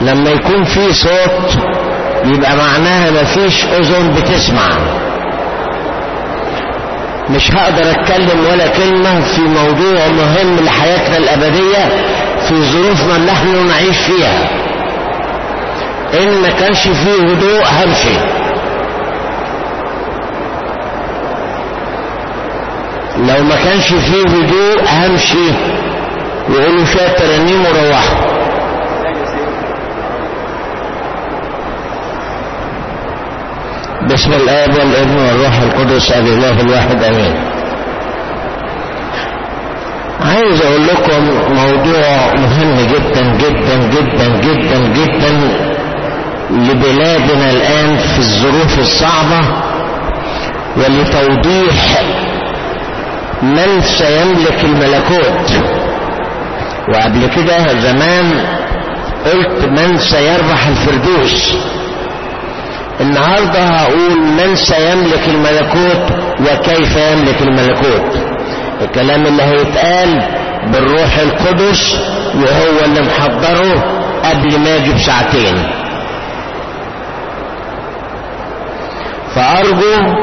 لما يكون في صوت يبقى معناها مفيش اذن بتسمع مش هقدر اتكلم ولا كلمة في موضوع مهم لحياتنا الابدية في ظروفنا اللي احنا نعيش فيها ان ما كانش فيه هدوء همشي لو ما كانش فيه هدوء همشي يقولوا شوية ترانيم وروحوا بسم الآب والابن والروح القدس الإله الواحد أمين عايز أقول لكم موضوع مهم جدا جدا جدا جدا جدا لبلادنا الآن في الظروف الصعبة ولتوضيح من سيملك الملكوت وقبل كده زمان قلت من سيربح الفردوس النهارده هقول من سيملك الملكوت وكيف يملك الملكوت الكلام اللي هيتقال بالروح القدس وهو اللي محضره قبل ما اجي بساعتين فارجو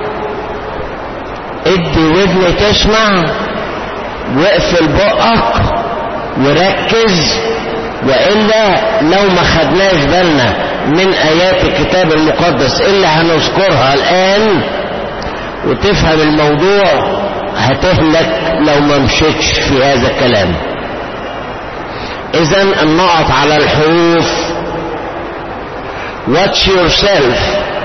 ادي ودن تسمع واقفل بقك وركز والا لو ما خدناش بالنا من ايات الكتاب المقدس اللي هنذكرها الان وتفهم الموضوع هتهلك لو ما مشيتش في هذا الكلام اذا النقط على الحروف watch yourself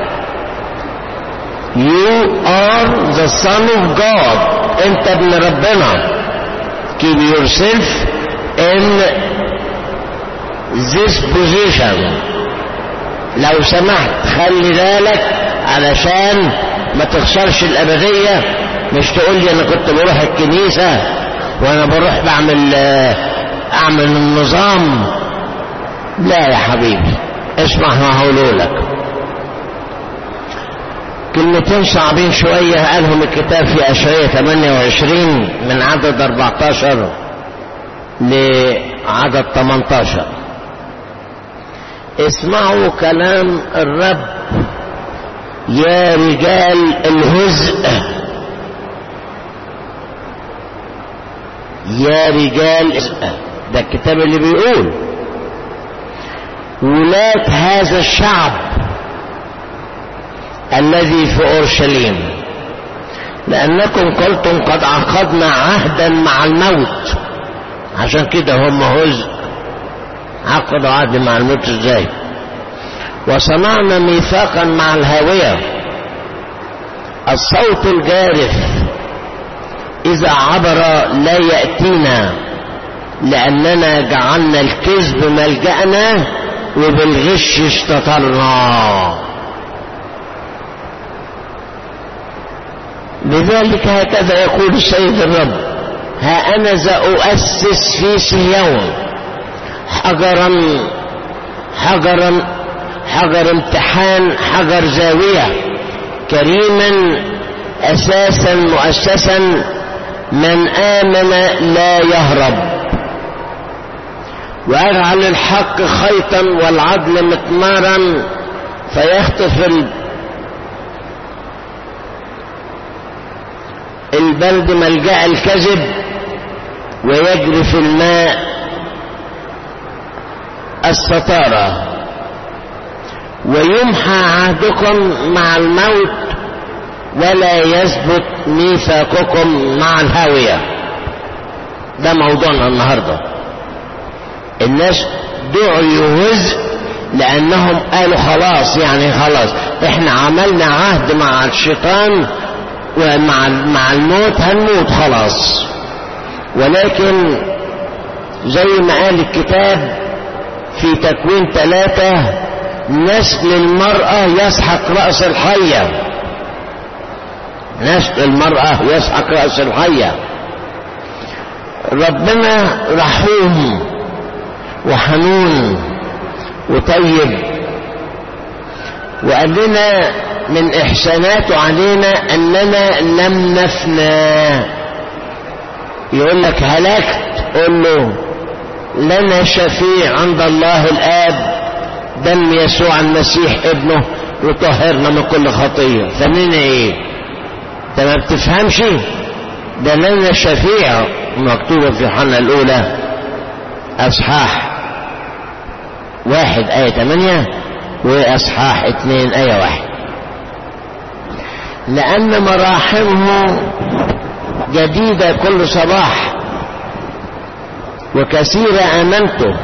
you are the son of God انت ابن ربنا keep yourself in this position لو سمحت خلي بالك علشان ما تخسرش الأبدية مش تقول لي أنا كنت بروح الكنيسة وأنا بروح بعمل أعمل النظام لا يا حبيبي اسمع ما هقوله لك كلمتين صعبين شوية قالهم الكتاب في أشعية 28 من عدد 14 لعدد 18 اسمعوا كلام الرب يا رجال الهزء يا رجال ده الكتاب اللي بيقول ولاة هذا الشعب الذي في اورشليم لانكم قلتم قد عقدنا عهدا مع الموت عشان كده هم هزء عقدوا عهد مع الموت ازاي وصنعنا ميثاقا مع الهاوية الصوت الجارف إذا عبر لا يأتينا لأننا جعلنا الكذب ملجأنا وبالغش استطرنا لذلك هكذا يقول السيد الرب ها أنا ذا أؤسس في صهيون حجرا حجرا حجر امتحان حجر زاوية كريما أساسا مؤسسا من آمن لا يهرب وأجعل الحق خيطا والعدل مطمارا فيخطف البلد ملجأ الكذب ويجري في الماء الستارة ويمحى عهدكم مع الموت ولا يثبت ميثاقكم مع الهاوية ده موضوعنا النهاردة الناس دعوا هزء لأنهم قالوا خلاص يعني خلاص احنا عملنا عهد مع الشيطان ومع مع الموت هنموت خلاص ولكن زي ما قال الكتاب في تكوين ثلاثة نسل المرأة يسحق رأس الحية نسل المرأة يسحق رأس الحية ربنا رحوم وحنون وطيب وقال لنا من إحساناته علينا أننا لم نفنى يقول لك هلكت قول له لنا شفيع عند الله الآب دم يسوع المسيح ابنه يطهرنا من كل خطية فمن ايه ده ما بتفهمش ده لنا شفيع مكتوبة في يوحنا الأولى أصحاح واحد آية ثمانية وأصحاح اثنين آية واحد لأن مراحمه جديدة كل صباح وكثيرة آمنته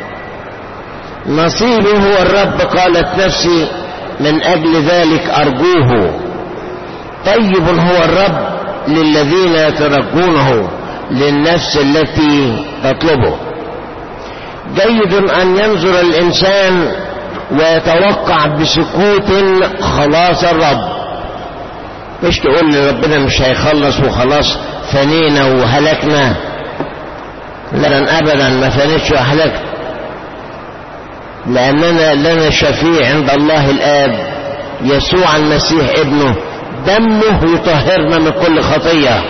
نصيبي هو الرب قالت نفسي من أجل ذلك أرجوه طيب هو الرب للذين يترجونه للنفس التي تطلبه جيد أن ينظر الإنسان ويتوقع بسكوت خلاص الرب مش تقول لي ربنا مش هيخلص وخلاص فنينا وهلكنا لا أبدا ما فنيتش وهلكت لأننا لنا شفيع عند الله الآب يسوع المسيح ابنه دمه يطهرنا من كل خطية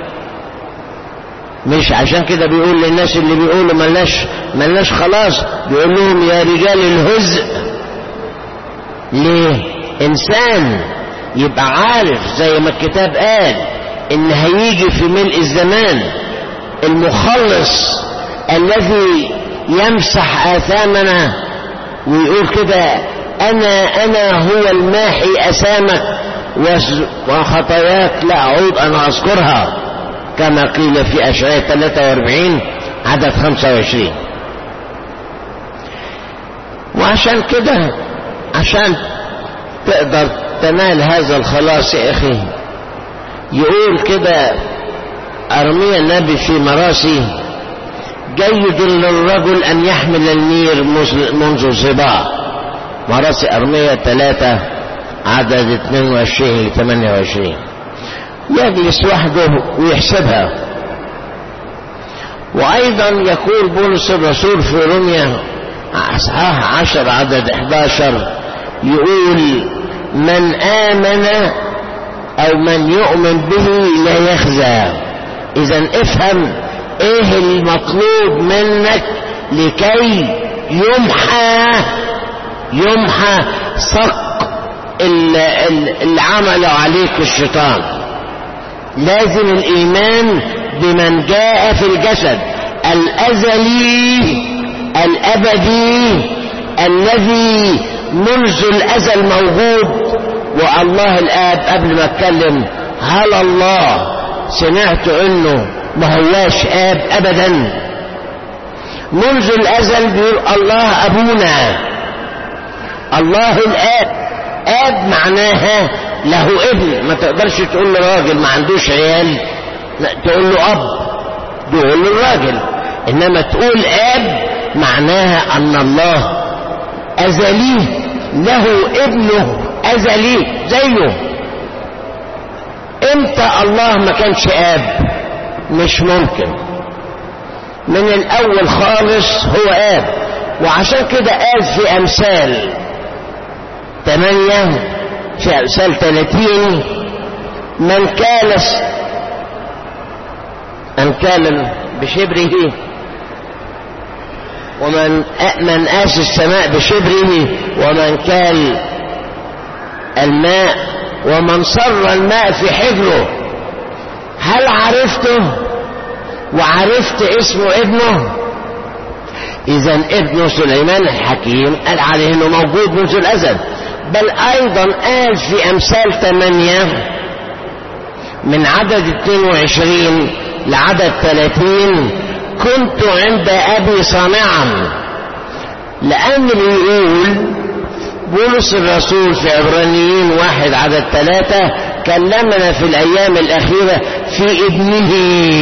مش عشان كده بيقول للناس اللي بيقولوا ملناش ملناش خلاص بيقول لهم يا رجال الهزء ليه انسان يبقى عارف زي ما الكتاب قال ان هيجي في ملء الزمان المخلص الذي يمسح آثامنا ويقول كده أنا أنا هو الماحي أسامك وخطاياك لا أعود أن أذكرها كما قيل في أشعياء 43 عدد 25 وعشان كده عشان تقدر تنال هذا الخلاص يا أخي يقول كده أرميا النبي في مراسي جيد للرجل أن يحمل النير منذ صباه مراسي أرمية ثلاثة عدد 22 ل 28 يجلس وحده ويحسبها وأيضا يقول بولس الرسول في روميا أصحاح 10 عدد 11 يقول من آمن أو من يؤمن به لا يخزى إذا افهم إيه المطلوب منك لكي يمحى يمحى صق اللي عمله عليك الشيطان لازم الإيمان بمن جاء في الجسد الأزلي الأبدي الذي منذ الأزل موجود والله الآب قبل ما اتكلم هل الله سمعت انه ما هواش آب أبدا منذ الأزل بيقول الله أبونا الله الآب آب معناها له ابن ما تقدرش تقول لراجل ما عندوش عيال لا تقول له أب تقول له الراجل إنما تقول آب معناها أن الله أزلي له ابنه أزلي زيه امتى الله ما كانش آب مش ممكن من الأول خالص هو آب وعشان كده قال في أمثال ثمانية في أمثال ثلاثين من كال من كال بشبره ومن من آس السماء بشبره ومن كال الماء ومن صر الماء في حجره هل عرفته وعرفت اسمه ابنه اذا ابن سليمان الحكيم قال عليه انه موجود منذ الازل بل ايضا قال في امثال ثمانية من عدد 22 لعدد 30 كنت عند ابي صانعا لان بيقول بولس الرسول في عبرانيين واحد عدد ثلاثة كلمنا في الأيام الأخيرة في ابنه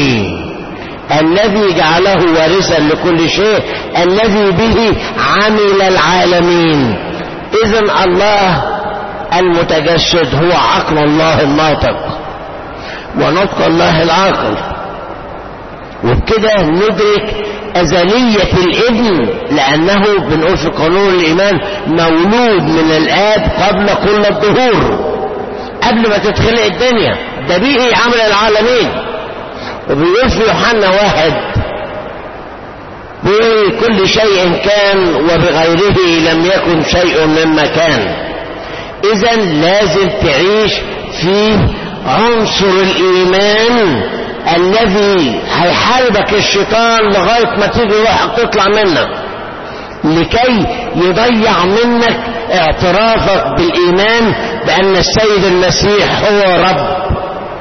الذي جعله وارثا لكل شيء الذي به عمل العالمين إذا الله المتجسد هو عقل الله الناطق ونطق الله العاقل وبكده ندرك أزلية الابن لأنه بنقول في قانون الإيمان مولود من الآب قبل كل الظهور قبل ما تتخلق الدنيا ده به عمل العالمين وبيقول في يوحنا واحد بكل شيء كان وبغيره لم يكن شيء مما كان اذا لازم تعيش في عنصر الايمان الذي هيحاربك الشيطان لغايه ما تيجي روحك تطلع منك لكي يضيع منك اعترافك بالايمان بان السيد المسيح هو رب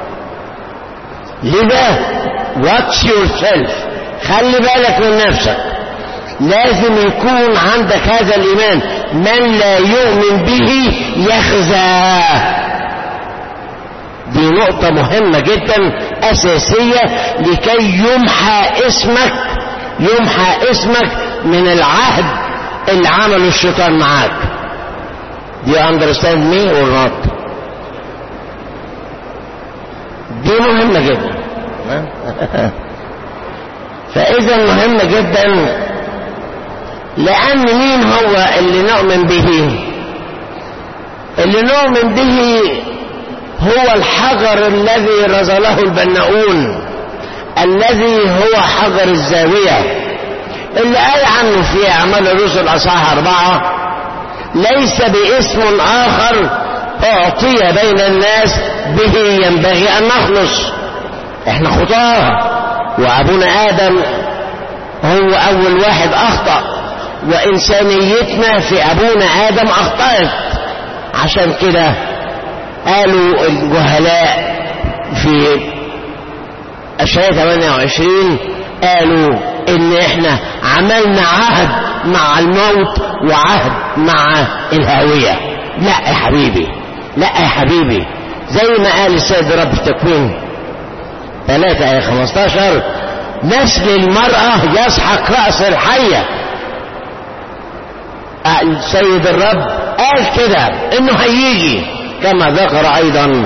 لذا watch yourself خلي بالك من نفسك لازم يكون عندك هذا الايمان من لا يؤمن به يخزى دي نقطة مهمة جدا أساسية لكي يمحى اسمك يمحى اسمك من العهد اللي عمله الشيطان معاك Do you understand me or not? دي مهمة جدا فإذا مهمة جدا لأن مين هو اللي نؤمن به اللي نؤمن به هو الحجر الذي رزله البناؤون الذي هو حجر الزاوية اللي قال عنه في أعمال الرسل أصحاح أربعة ليس باسم آخر أعطي بين الناس به ينبغي أن نخلص احنا خطاه وأبونا آدم هو أول واحد أخطأ وإنسانيتنا في أبونا آدم أخطأت عشان كده قالوا الجهلاء في أشياء 28 قالوا إن إحنا عملنا عهد مع الموت وعهد مع الهاوية لا يا حبيبي لا يا حبيبي زي ما قال السيد رب في تكوين 3 آية 15 نسل المرأة يسحق رأس الحية السيد الرب قال كده انه هيجي كما ذكر ايضا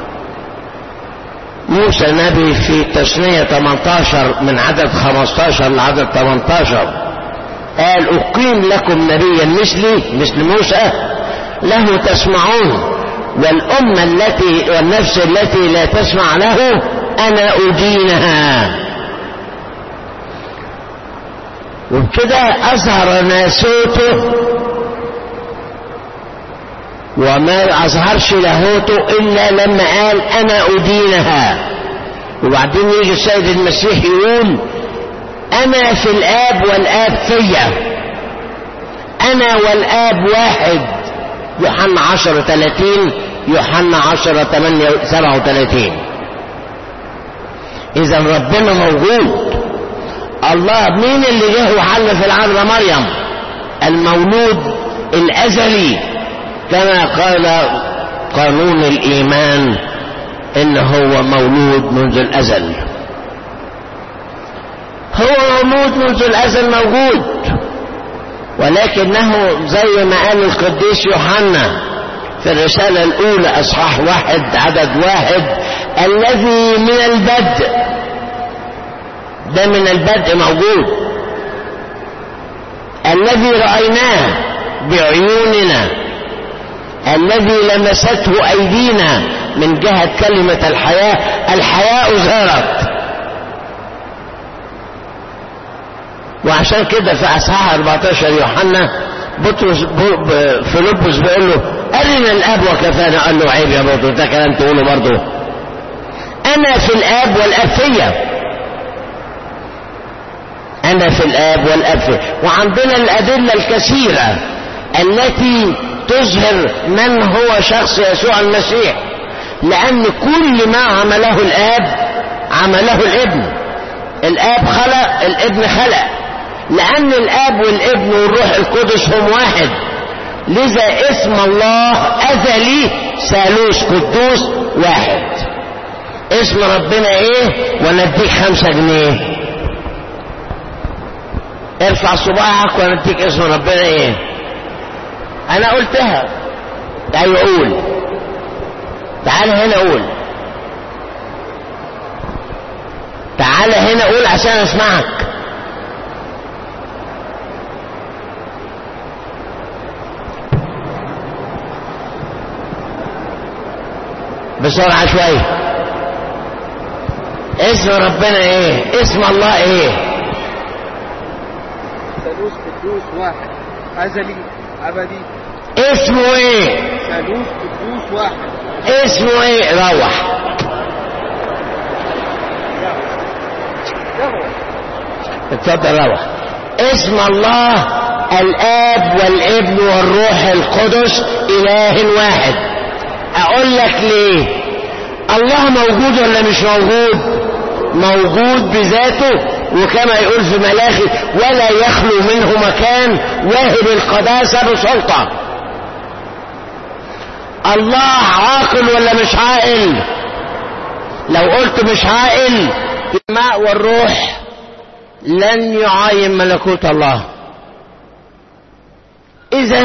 موسى نبي في تثنية 18 من عدد 15 لعدد 18 قال أقيم لكم نبيا مثلي مثل موسى له تسمعون والأمة التي والنفس التي لا تسمع له أنا أدينها وبكده أظهر ناسوته وما أظهرش لاهوته إلا لما قال أنا أدينها وبعدين يجي السيد المسيح يقول أنا في الآب والآب فيا أنا والآب واحد يوحنا عشرة ثلاثين يوحنا عشرة ثمانية سبعة وثلاثين إذا ربنا موجود الله مين اللي جه وحل في العذراء مريم المولود الأزلي كما قال قانون الإيمان إن هو مولود منذ الأزل هو مولود منذ الأزل موجود ولكنه زي ما قال القديس يوحنا في الرسالة الأولى أصحاح واحد عدد واحد الذي من البدء ده من البدء موجود الذي رأيناه بعيوننا الذي لمسته أيدينا من جهة كلمة الحياة الحياة أظهرت وعشان كده في أصحاح 14 يوحنا بطرس فيلبس بيقول له أرنا الأب وكفانا قال له عيب يا بطرس ده كلام تقوله برضه أنا في الآب والآب فيا أنا في الآب والآب فيا وعندنا الأدلة الكثيرة التي تظهر من هو شخص يسوع المسيح لأن كل ما عمله الآب عمله الابن الآب خلق الابن خلق لأن الآب والابن والروح القدس هم واحد لذا اسم الله أزلي ثالوث قدوس واحد اسم ربنا ايه ونديك خمسة جنيه ارفع صباعك ونديك اسم ربنا ايه انا قلتها ايوه قول تعال هنا قول تعال هنا قول عشان اسمعك بسرعة شوية اسم ربنا ايه اسم الله ايه ثالوث قدوس واحد أزلي أبدي اسمه ايه ثالوث قدوس واحد اسمه ايه روح يهوى اتفضل روح اسم الله الاب والابن والروح القدس اله واحد اقول لك ليه الله موجود ولا مش موجود موجود بذاته وكما يقول في ملاخي ولا يخلو منه مكان واهب القداسة بسلطة الله عاقل ولا مش عاقل لو قلت مش عاقل الماء والروح لن يعاين ملكوت الله اذا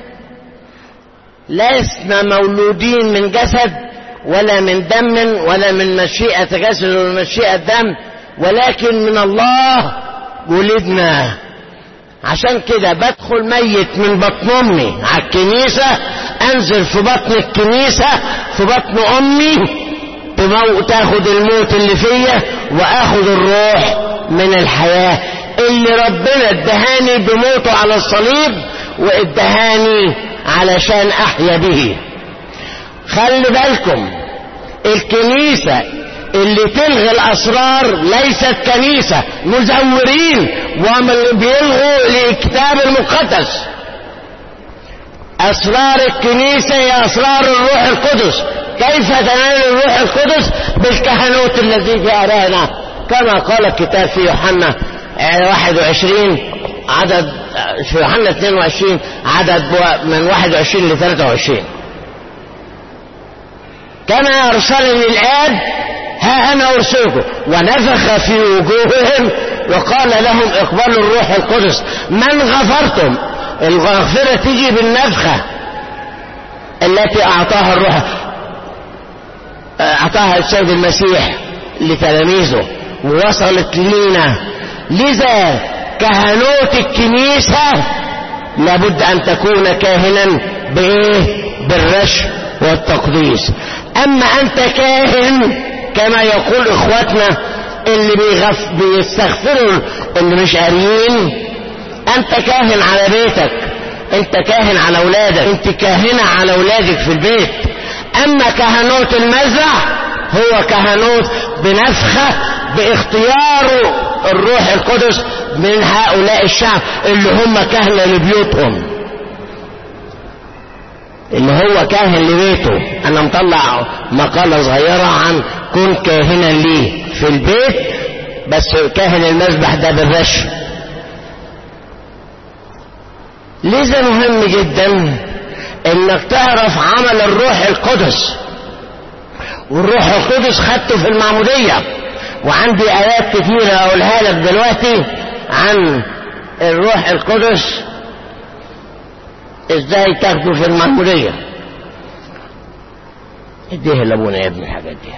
لسنا مولودين من جسد ولا من دم ولا من مشيئة جسد ولا من مشيئة دم ولكن من الله ولدنا عشان كده بدخل ميت من بطن امي على الكنيسة انزل في بطن الكنيسة في بطن امي تمو- تاخد الموت اللي فيا واخد الروح من الحياة اللي ربنا ادهاني بموته على الصليب وادهاني علشان احيا به خلي بالكم الكنيسة اللي تلغي الاسرار ليست كنيسة مزورين ومن بيلغوا الكتاب المقدس اسرار الكنيسة هي اسرار الروح القدس كيف تنال الروح القدس بالكهنوت الذي في ارانا كما قال الكتاب في يوحنا آه، 21 عدد آه، في يوحنا 22 عدد من 21 ل 23 كما أرسلني الآب ها أنا أرسلكم ونفخ في وجوههم وقال لهم اقبلوا الروح القدس من غفرتم المغفرة تيجي بالنفخة التي أعطاها الروح أعطاها السيد المسيح لتلاميذه ووصلت لينا لذا كهنوت الكنيسة لابد أن تكون كاهنا بإيه؟ بالرش والتقديس أما أنت كاهن كما يقول إخواتنا اللي بيغف بيستغفروا اللي مش قاريين أنت كاهن على بيتك أنت كاهن على أولادك أنت كاهنة على أولادك في البيت أما كهنوت المزرع هو كهنوت بنفخة باختيار الروح القدس من هؤلاء الشعب اللي هم كهنة لبيوتهم اللي هو كاهن لبيته انا مطلع مقالة صغيرة عن كن كاهنا لي في البيت بس كاهن المذبح ده بالرش لذا مهم جدا انك تعرف عمل الروح القدس والروح القدس خدته في المعمودية وعندي ايات كتيرة اقولها لك دلوقتي عن الروح القدس ازاي تاخده في المعمودية اديه لابونا يا ابن الحاجات دي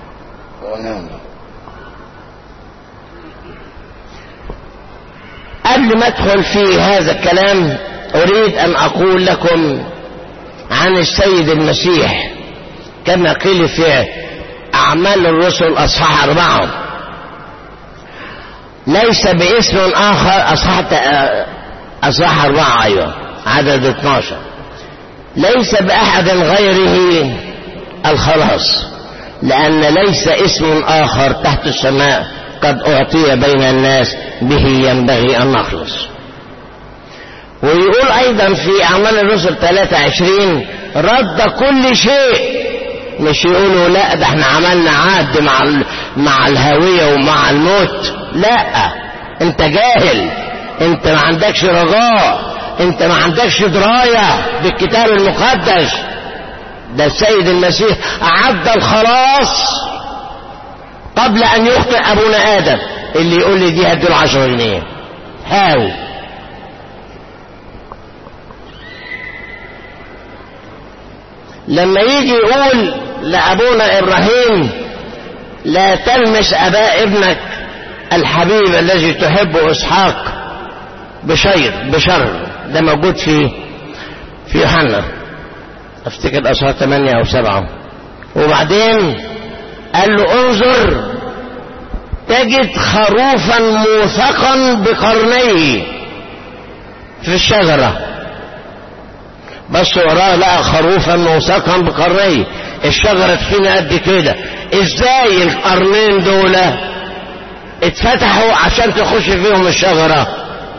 قبل ما ادخل في هذا الكلام اريد ان اقول لكم عن السيد المسيح كما قيل في اعمال الرسل اصحاح اربعه ليس باسم اخر اصحاح اصحاح اربعه ايوه عدد 12 ليس بأحد غيره الخلاص لأن ليس اسم آخر تحت السماء قد أعطي بين الناس به ينبغي أن نخلص ويقول أيضا في أعمال الرسل 23 رد كل شيء مش يقولوا لا ده احنا عملنا عهد مع مع الهوية ومع الموت لا انت جاهل انت ما عندكش رجاء انت ما عندكش دراية بالكتاب المقدس ده السيد المسيح أعد الخلاص قبل أن يخطئ أبونا آدم اللي يقول لي دي هدي العشرة جنيه حاول لما يجي يقول لأبونا إبراهيم لا تلمس أباء ابنك الحبيب الذي تحبه إسحاق بشير بشر ده موجود في في يوحنا افتكر اصحاح 8 او 7 وبعدين قال له انظر تجد خروفا موثقا بقرنيه في الشجرة بس وراه لقى خروفا موثقا بقرنيه الشجرة تخينة قد كده ازاي القرنين دول اتفتحوا عشان تخش فيهم الشجرة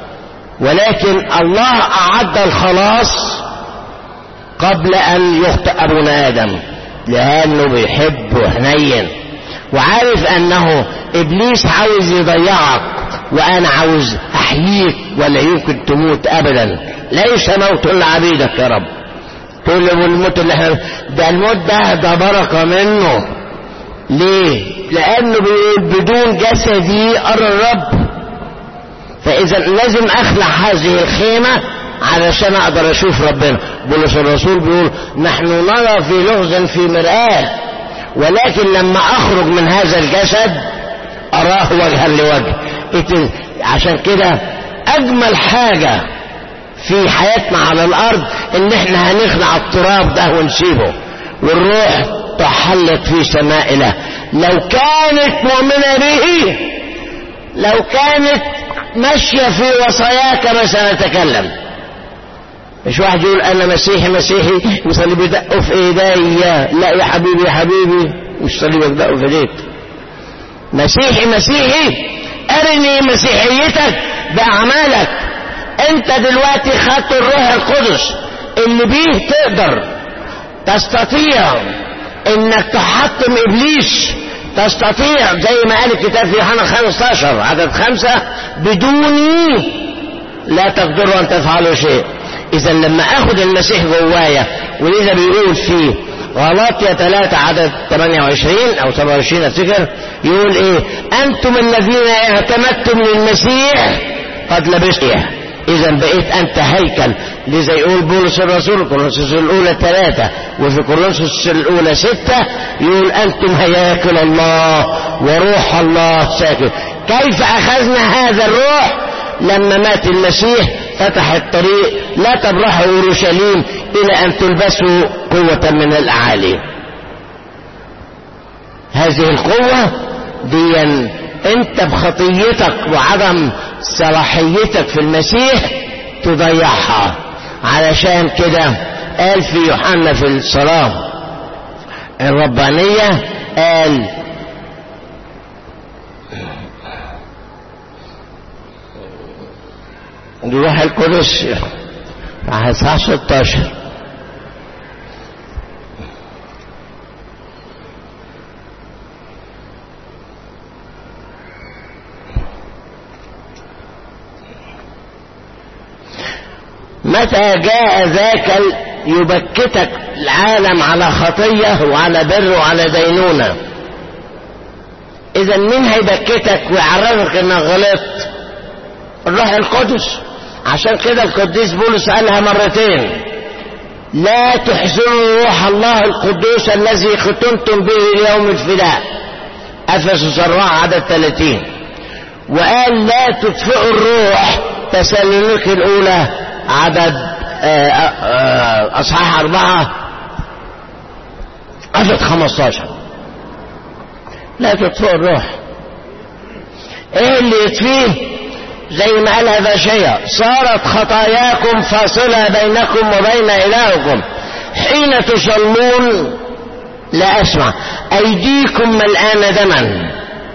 ولكن الله أعد الخلاص قبل أن يخطئ أبونا آدم لأنه بيحب وحنين وعارف أنه إبليس عاوز يضيعك وأنا عاوز أحييك ولا يمكن تموت أبدا ليس موت لعبيدك يا رب تقول له الموت اللي احنا ده الموت ده ده بركة منه ليه؟ لأنه بيقول بدون جسدي أرى الرب فإذا لازم أخلع هذه الخيمة علشان أقدر أشوف ربنا بولس الرسول بيقول نحن نرى في لغز في مرآة ولكن لما أخرج من هذا الجسد أراه وجها لوجه عشان كده أجمل حاجة في حياتنا على الأرض إن إحنا هنخلع التراب ده ونسيبه والروح تحلق في سماء له لو كانت مؤمنة به لو كانت ماشية في وصاياك ما سنتكلم مش واحد يقول انا مسيحي مسيحي وصليب يدقوا في ايديا لا يا حبيبي يا حبيبي مش صليب يدقوا في ايديك مسيحي مسيحي ارني مسيحيتك باعمالك انت دلوقتي خدت الروح القدس اللي بيه تقدر تستطيع انك تحطم ابليس تستطيع زي ما قال الكتاب في يوحنا 15 عدد خمسة بدوني لا تقدروا ان تفعلوا شيء اذا لما اخذ المسيح جوايا ولذا بيقول في غلاطيا 3 عدد 28 او 27 افتكر يقول ايه انتم الذين اعتمدتم للمسيح قد لبستم اذا بقيت انت هيكل لذا يقول بولس الرسول كورنثوس الاولى ثلاثة وفي كورنثوس الاولى ستة يقول انتم هياكل الله وروح الله ساكن كيف اخذنا هذا الروح لما مات المسيح فتح الطريق لا تبرحوا اورشليم الى ان تلبسوا قوة من الاعالي هذه القوة دي انت بخطيتك وعدم صلاحيتك في المسيح تضيعها علشان كده قال في يوحنا في الصلاة الربانية قال الروح القدس اصحاح 16 متى جاء ذاك يبكتك العالم على خطية وعلى بر وعلى دينونة إذا مين هيبكتك ويعرفك إنك غلطت؟ الروح القدس عشان كده القديس بولس قالها مرتين لا تحزنوا روح الله القدوس الذي ختمتم به اليوم الفداء افسس 4 عدد 30 وقال لا تطفئوا الروح تسالونيك الاولى عدد اصحاح اربعة عدد 15 لا تطفئوا الروح ايه اللي يطفيه زي ما قال هذا شيء صارت خطاياكم فاصلة بينكم وبين إلهكم حين تصلون لا أسمع أيديكم ملآن دما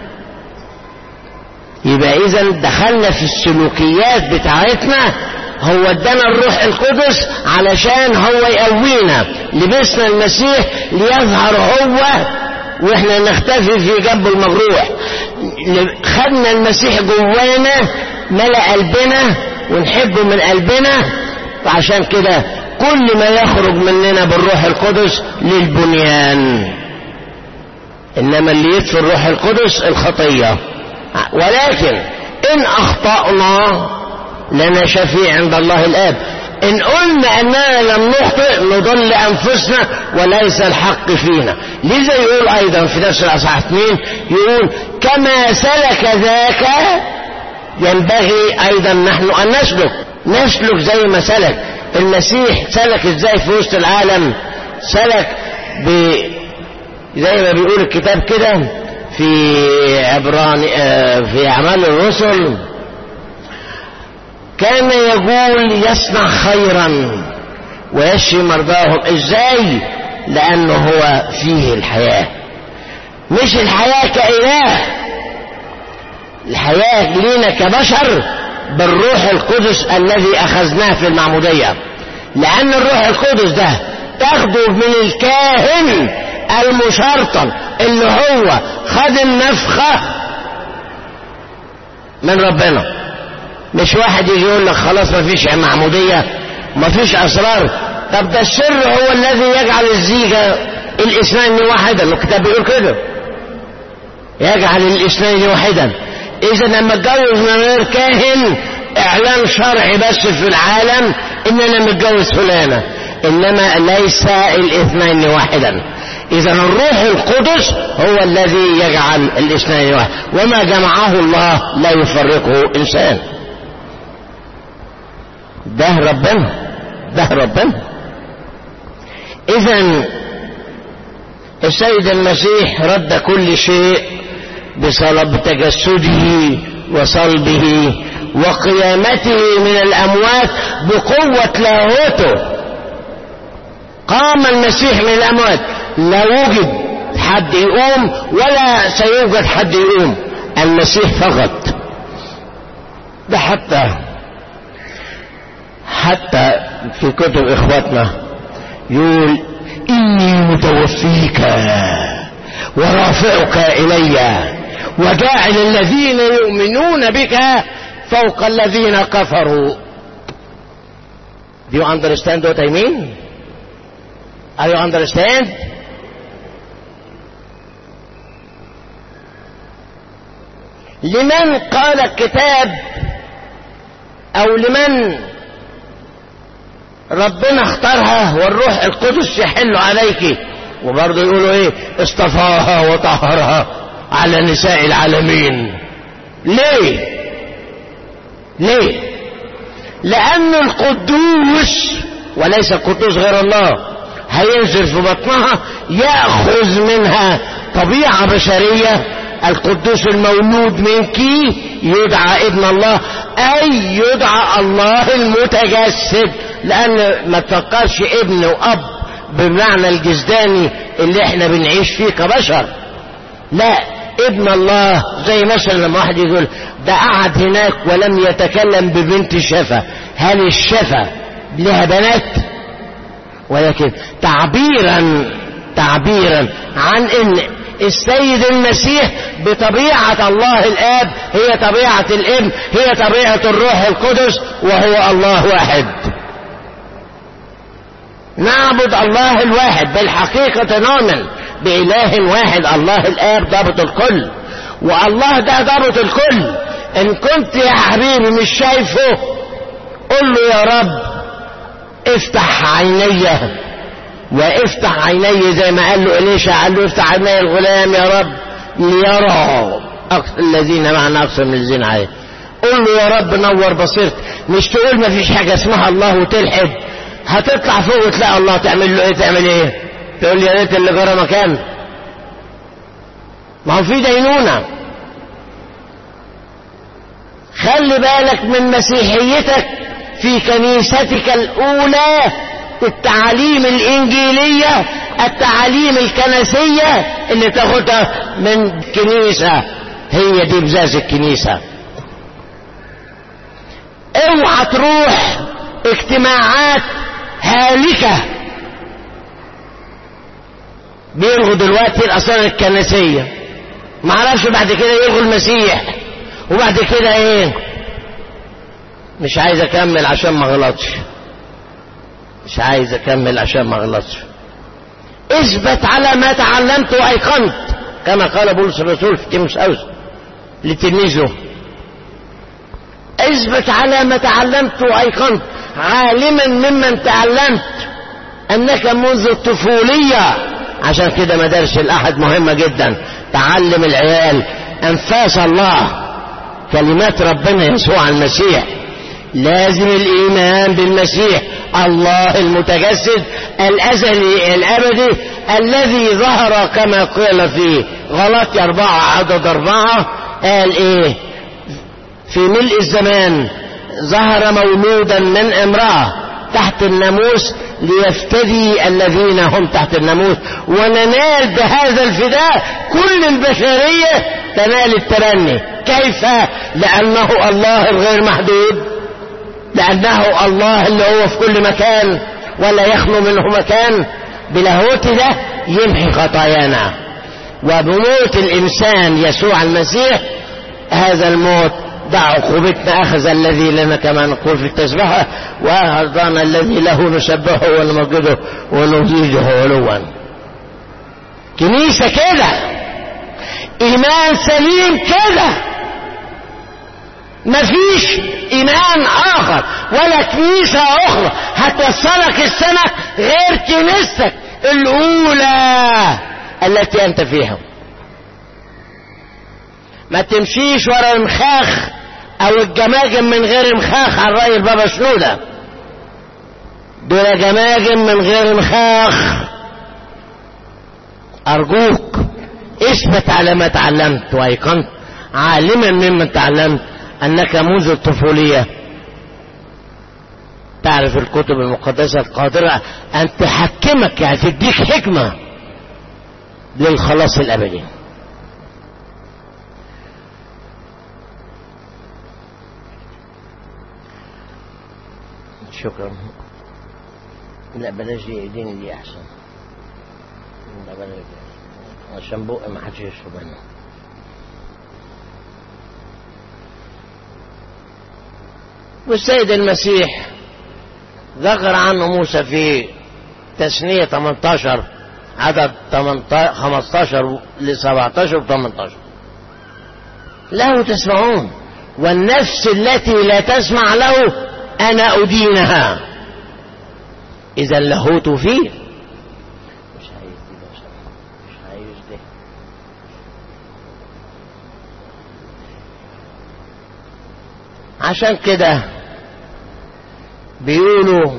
يبقى إذا دخلنا في السلوكيات بتاعتنا هو ادانا الروح القدس علشان هو يقوينا لبسنا المسيح ليظهر هو واحنا نختفي في جنب المجروح خدنا المسيح جوانا ملأ قلبنا ونحبه من قلبنا وعشان كده كل ما يخرج مننا بالروح القدس للبنيان انما اللي يطفي الروح القدس الخطيه ولكن ان اخطانا لنا شفيع عند الله الاب ان قلنا اننا لم نخطئ نضل انفسنا وليس الحق فينا لذا يقول ايضا في نفس الاصحاح 2 يقول كما سلك ذاك ينبغي ايضا نحن ان نسلك نسلك زي ما سلك المسيح سلك ازاي في وسط العالم سلك ب زي ما بيقول الكتاب كده في عبراني في اعمال الرسل كان يقول يصنع خيرا ويشفي مرضاهم ازاي لانه هو فيه الحياه مش الحياه كاله الحياه لينا كبشر بالروح القدس الذي اخذناه في المعموديه لان الروح القدس ده تاخده من الكاهن المشرطن اللي هو خد النفخه من ربنا مش واحد يجي يقول لك خلاص ما فيش معمودية ما فيش أسرار طب ده السر هو الذي يجعل الزيجة الاثنين واحدا الكتاب بيقول كده يجعل الاثنين واحدا إذا لما اتجوز من غير كاهن إعلان شرعي بس في العالم إن أنا متجوز فلانة إنما ليس الاثنين واحدا إذا الروح القدس هو الذي يجعل الاثنين واحد وما جمعه الله لا يفرقه إنسان ده ربنا ده ربنا اذا السيد المسيح رد كل شيء بصلب تجسده وصلبه وقيامته من الاموات بقوه لاهوته قام المسيح من الاموات لا وجد حد يقوم ولا سيوجد حد يقوم المسيح فقط ده حتى حتى في كتب اخواتنا يقول اني متوفيك ورافعك الي وجاعل الذين يؤمنون بك فوق الذين كفروا Do you understand what I mean? Are you understand? لمن قال الكتاب او لمن ربنا اختارها والروح القدس يحل عليك وبرضه يقولوا ايه اصطفاها وطهرها على نساء العالمين ليه ليه لان القدوس وليس القدوس غير الله هينزل في بطنها ياخذ منها طبيعه بشريه القدوس المولود منك يدعى ابن الله اي يدعى الله المتجسد لان ما تفكرش ابن واب بمعنى الجسداني اللي احنا بنعيش فيه كبشر لا ابن الله زي مثلا لما واحد يقول ده قعد هناك ولم يتكلم ببنت شفا هل الشفا لها بنات ولكن تعبيرا تعبيرا عن ان السيد المسيح بطبيعة الله الآب هي طبيعة الابن هي طبيعة الروح القدس وهو الله واحد نعبد الله الواحد بالحقيقة نؤمن بإله واحد الله الآب ضابط الكل والله ده ضابط الكل إن كنت يا حبيبي مش شايفه قل له يا رب افتح عيني وافتح عيني زي ما قال له إليشا قال له افتح عيني الغلام يا رب ليرى الذين معنا أكثر من الزين عليه قل له يا رب نور بصيرت مش تقول ما فيش حاجة اسمها الله وتلحد هتطلع فوق وتلاقي الله تعمل له ايه تعمل ايه تقول يا ريت اللي جرى مكان ما هو في دينونة خلي بالك من مسيحيتك في كنيستك الأولى التعاليم الإنجيلية التعاليم الكنسية اللي تاخدها من كنيسة هي دي بزاز الكنيسة اوعى تروح اجتماعات هالكة بيلغوا دلوقتي الأسرار الكنسية معرفش بعد كده يلغوا المسيح وبعد كده ايه مش عايز اكمل عشان ما غلطش مش عايز اكمل عشان ما غلطش اثبت على ما تعلمت وايقنت كما قال بولس الرسول في تيموثاوس لتلميذه اثبت على ما تعلمت وايقنت عالما ممن تعلمت انك منذ الطفوليه عشان كده مدارس الاحد مهمه جدا تعلم العيال انفاس الله كلمات ربنا يسوع المسيح لازم الايمان بالمسيح الله المتجسد الازلي الابدي الذي ظهر كما قيل في غلطي اربعه عدد اربعه قال ايه في ملء الزمان ظهر مولودا من امرأة تحت الناموس ليفتدي الذين هم تحت الناموس وننال بهذا الفداء كل البشرية تنال التبني كيف لأنه الله الغير محدود لأنه الله اللي هو في كل مكان ولا يخلو منه مكان بلاهوت ده يمحي خطايانا وبموت الإنسان يسوع المسيح هذا الموت دع عقوبتنا أخذ الذي لنا كما نقول في التسبحة وأرضانا الذي له نسبحه ونمجده ونزيده علوا كنيسة كده إيمان سليم كده مفيش إيمان آخر ولا كنيسة أخرى هتوصلك السنة غير كنيستك الأولى التي أنت فيها ما تمشيش ورا المخاخ او الجماجم من غير مخاخ على رأي البابا شنودة دول جماجم من غير مخاخ ارجوك اثبت على ما تعلمت وايقنت عالما مما تعلمت انك منذ الطفولية تعرف الكتب المقدسة القادرة ان تحكمك يعني تديك حكمة للخلاص الابدي شكرا لا بلاش دي ايديني دي احسن لا بلاش دي عشان بقى ما حدش يشرب منه والسيد المسيح ذكر عنه موسى في تثنية 18 عدد 15 ل 17 و 18 له تسمعون والنفس التي لا تسمع له أنا أدينها إذا لاهوت فيه مش عايز دي مش عايز دي عشان كده بيقولوا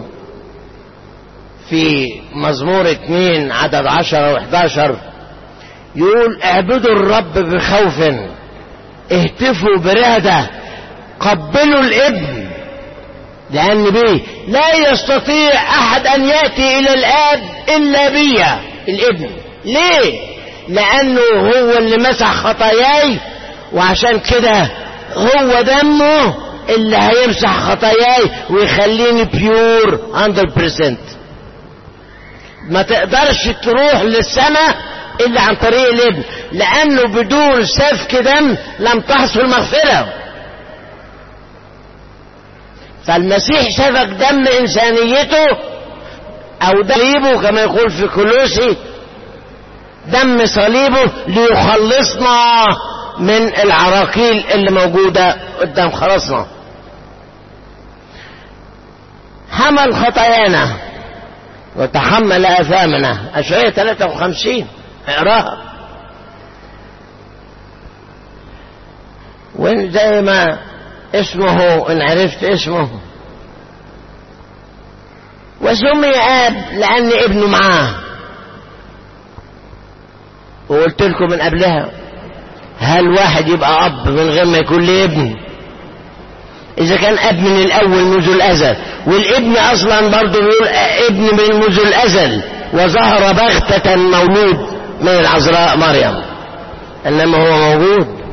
في مزمور اتنين عدد عشرة وحداشر يقول اعبدوا الرب بخوف اهتفوا برهدة قبلوا الابن لأن بيه لا يستطيع أحد أن يأتي إلى الآب إلا بيا الابن ليه لأنه هو اللي مسح خطاياي وعشان كده هو دمه اللي هيمسح خطاياي ويخليني بيور 100% ما تقدرش تروح للسماء إلا عن طريق الابن لأنه بدون سفك دم لم تحصل مغفرة فالمسيح سفك دم إنسانيته أو صليبه كما يقول في كولوسي دم صليبه ليخلصنا من العراقيل اللي موجودة قدام خلاصنا حمل خطايانا وتحمل آثامنا أشعية 53 اقراها وين زي ما اسمه ان عرفت اسمه وسمي اب لان ابنه معاه وقلت لكم من قبلها هل واحد يبقى اب من غير ما يكون له ابن اذا كان اب من الاول منذ الازل والابن اصلا برضه بيقول ابن من منذ الازل وظهر بغتة مولود من العذراء مريم انما هو موجود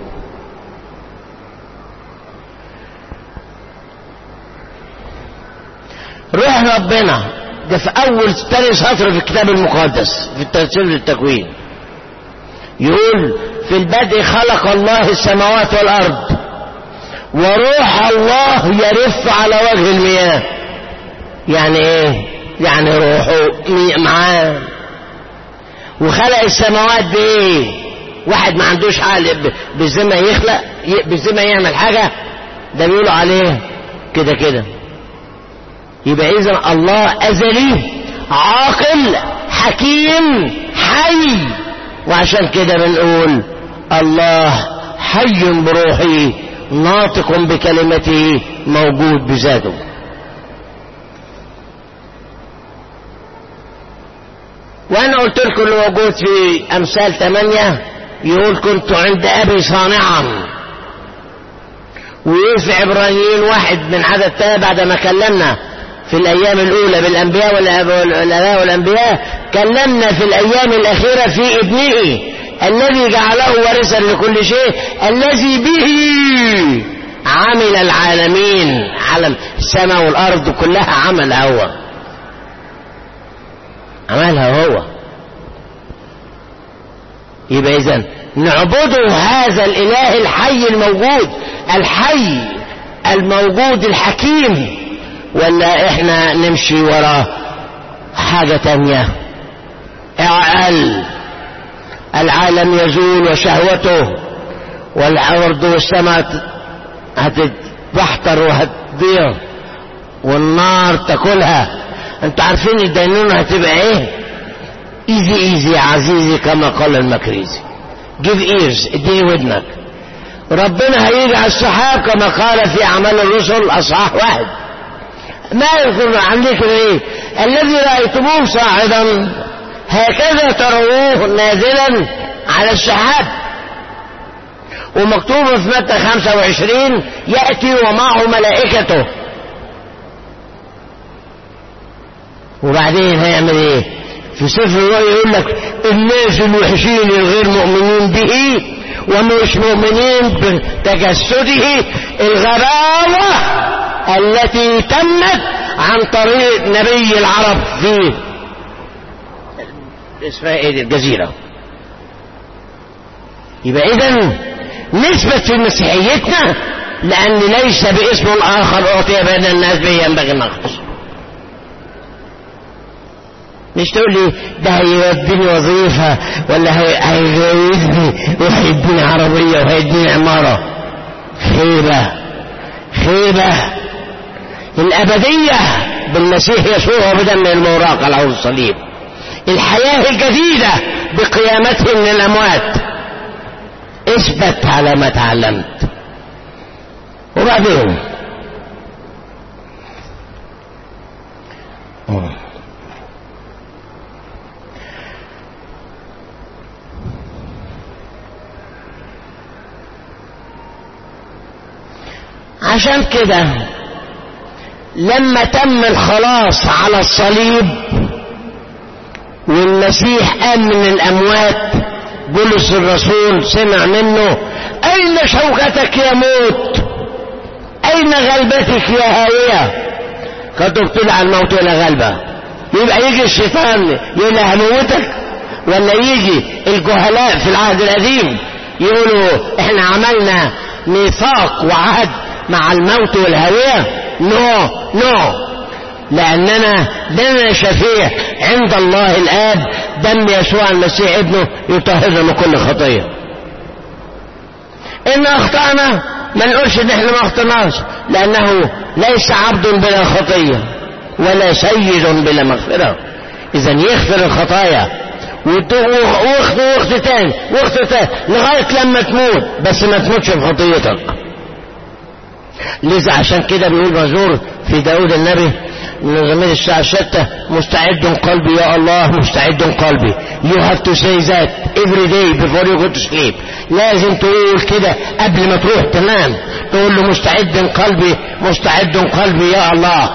روح ربنا ده في اول تاني سطر في الكتاب المقدس في الترتيب للتكوين يقول في البدء خلق الله السماوات والارض وروح الله يرف على وجه المياه يعني ايه يعني روحه معاه وخلق السماوات بايه واحد ما عندوش عقل بالذمه يخلق بالذمه يعمل حاجه ده بيقولوا عليه كده كده يبقى اذا الله ازلي عاقل حكيم حي وعشان كده بنقول الله حي بروحه ناطق بكلمته موجود بذاته وانا قلت لكم اللي موجود في امثال ثمانية يقول كنت عند ابي صانعا ويقول في عبرانيين واحد من عدد تاني بعد ما كلمنا في الأيام الأولى بالأنبياء والآباء والأنبياء كلمنا في الأيام الأخيرة في ابنه الذي جعله وارثا لكل شيء الذي به عمل العالمين على السماء والأرض كلها عملها هو عملها هو يبقى إذا نعبده هذا الإله الحي الموجود الحي الموجود الحكيم ولا احنا نمشي وراه حاجة تانية اعقل العالم يزول وشهوته والأرض والسماء هتتبحتر وهتضيع والنار تاكلها انتوا عارفين الدينونة هتبقى ايه ايزي ايزي يا عزيزي كما قال المكريزي جيف ايرز اديني ودنك ربنا هيجي على السحاب كما قال في اعمال الرسل اصحاح واحد ما يكون عندك ايه الذي رايتموه صاعدا هكذا تروه نازلا على السحاب ومكتوب في متى 25 يأتي ومعه ملائكته وبعدين هيعمل ايه في سفر الرؤيا يقول لك الناس الوحشين الغير مؤمنين به ومش مؤمنين بتجسده الغباوة التي تمت عن طريق نبي العرب في اسمها ايه الجزيرة يبقى اذا نثبت في مسيحيتنا لان ليس باسم اخر اعطي بين الناس به ينبغي النقص مش تقول لي ده هيوديني وظيفة ولا هيجوزني وهيديني عربية وهيديني عمارة خيبة خيبة الأبدية بالمسيح يسوع وبدم الموراق على الصليب الحياة الجديدة بقيامته من الأموات اثبت على ما تعلمت وبعدين عشان كده لما تم الخلاص على الصليب والمسيح قام من الأموات بولس الرسول سمع منه أين شوكتك يا موت أين غلبتك يا هاوية قد ابتلع الموت إلى غلبة يبقى يجي الشيطان يقول هموتك ولا يجي الجهلاء في العهد القديم يقولوا احنا عملنا ميثاق وعهد مع الموت والهوية نو نو لأننا لنا شفيع عند الله الآب دم يسوع المسيح ابنه يطهرنا من كل خطية إن أخطأنا ما نقولش إن إحنا ما أخطأناش لأنه ليس عبد بلا خطية ولا سيد بلا مغفرة إذا يغفر الخطايا واخت واخت تاني واخت تاني لغاية لما تموت بس ما تموتش بخطيتك لذا عشان كده بيقول مزور في داود النبي من زمان الساعة ستة مستعد قلبي يا الله مستعد قلبي you have to say that every day before you go to sleep لازم تقول كده قبل ما تروح تنام تقول له مستعد قلبي مستعد قلبي يا الله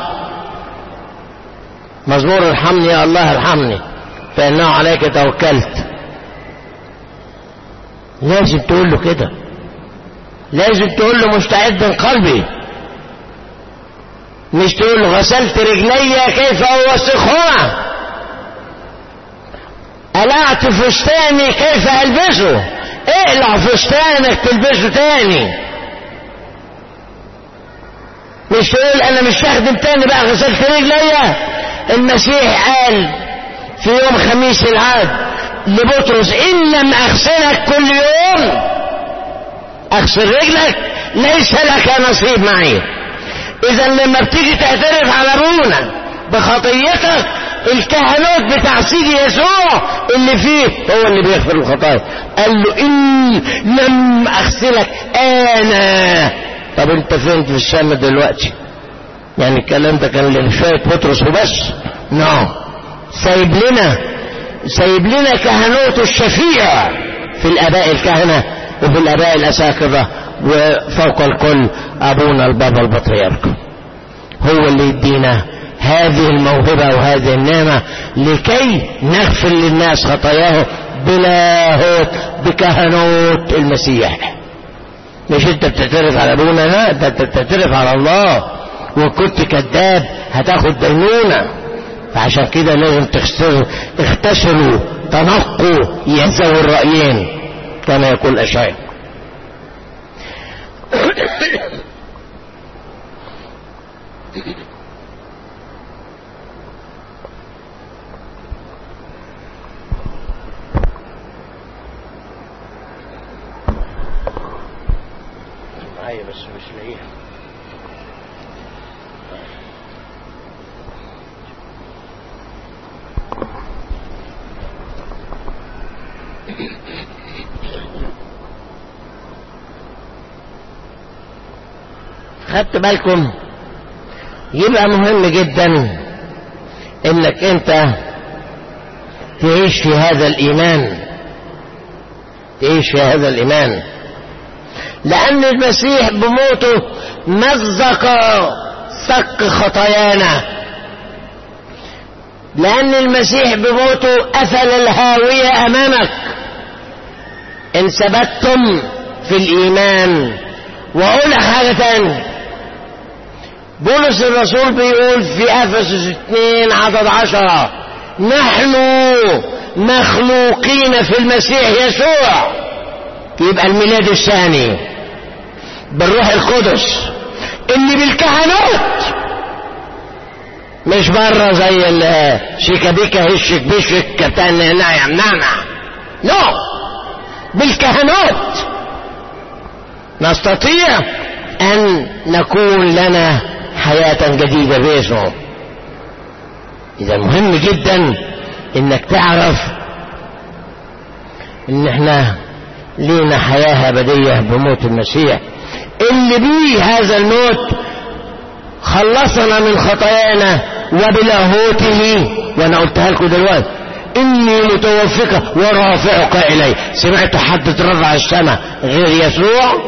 مزمور ارحمني يا الله ارحمني فإنه عليك توكلت لازم تقول له كده لازم تقول له مستعد قلبي مش تقول له غسلت رجلي كيف اوسخهما قلعت فستاني كيف البسه اقلع فستانك تلبسه تاني مش تقول انا مش هخدم تاني بقى غسلت رجلي المسيح قال في يوم خميس العاد لبطرس ان لم اغسلك كل يوم اغسل رجلك ليس لك نصيب معي اذا لما بتيجي تعترف على ابونا بخطيتك الكهنوت بتاع سيدي يسوع اللي فيه هو اللي بيغفر الخطايا قال له ان لم اغسلك انا طب انت فين في الشام دلوقتي يعني الكلام ده كان لشوية بطرس وبس نو no. سايب لنا سايب لنا كهنوت الشفيع في الاباء الكهنه وفي الاباء الاساكره وفوق الكل أبونا البابا البطريرك هو اللي يدينا هذه الموهبة وهذه النعمة لكي نغفر للناس خطاياهم بلاهوت بكهنوت المسيح مش انت بتعترف على ابونا لا ده انت بتعترف على الله وكنت كذاب هتاخد دينونة فعشان كده لازم تغسلوا اغتسلوا تنقوا يهزوا الرأيين كما يقول أشعياء معايا بس مش لاقيها خدت بالكم يبقى مهم جدا انك انت تعيش في هذا الايمان تعيش في هذا الايمان لأن المسيح بموته مزق سك خطايانا لأن المسيح بموته قفل الهاوية أمامك إن ثبتتم في الإيمان وأقول لك حاجة تانية بولس الرسول بيقول في أفسس 2 عدد عشرة نحن مخلوقين في المسيح يسوع يبقى الميلاد الثاني بالروح القدس اللي بالكهنوت مش بره زي الشيكابيكا هشك بشك بتاع نعم نعم نو بالكهنوت نستطيع ان نكون لنا حياة جديدة باسمه اذا مهم جدا انك تعرف ان احنا لينا حياة أبدية بموت المسيح اللي بيه هذا الموت خلصنا من خطايانا وبلاهوته وانا قلتها لكم دلوقتي اني متوفقة ورافعك الي سمعت حد ترفع السماء غير يسوع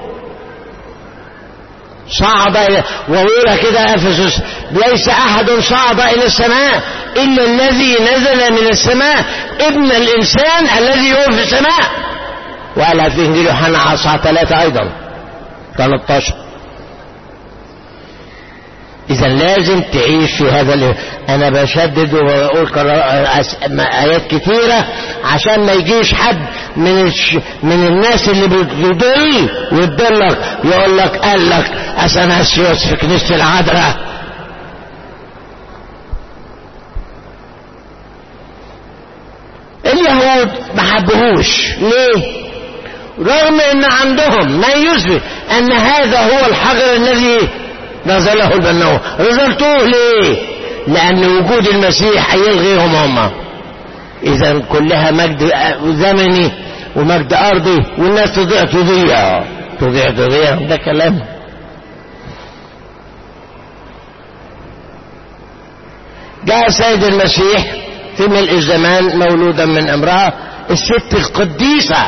صعد إلى وقول كده افسس ليس احد صعد الى السماء الا الذي نزل من السماء ابن الانسان الذي هو في السماء وقالها في انجيل يوحنا عصا ثلاثة ايضا 13 اذا لازم تعيش في هذا ال... انا بشدد واقول ايات كثيرة عشان ما يجيش حد من الش... من الناس اللي بتضل ويضلك يقول لك قال لك اثناسيوس في كنيسة العذراء اليهود ما حبهوش ليه رغم ان عندهم ما يثبت ان هذا هو الحجر الذي نزله البنوة رزلتوه ليه لان وجود المسيح هيلغيهم هم اذا كلها مجد زمني ومجد ارضي والناس تضيع تضيع تضيع تضيع ده كلام جاء سيد المسيح في ملء الزمان مولودا من امرأة الست القديسة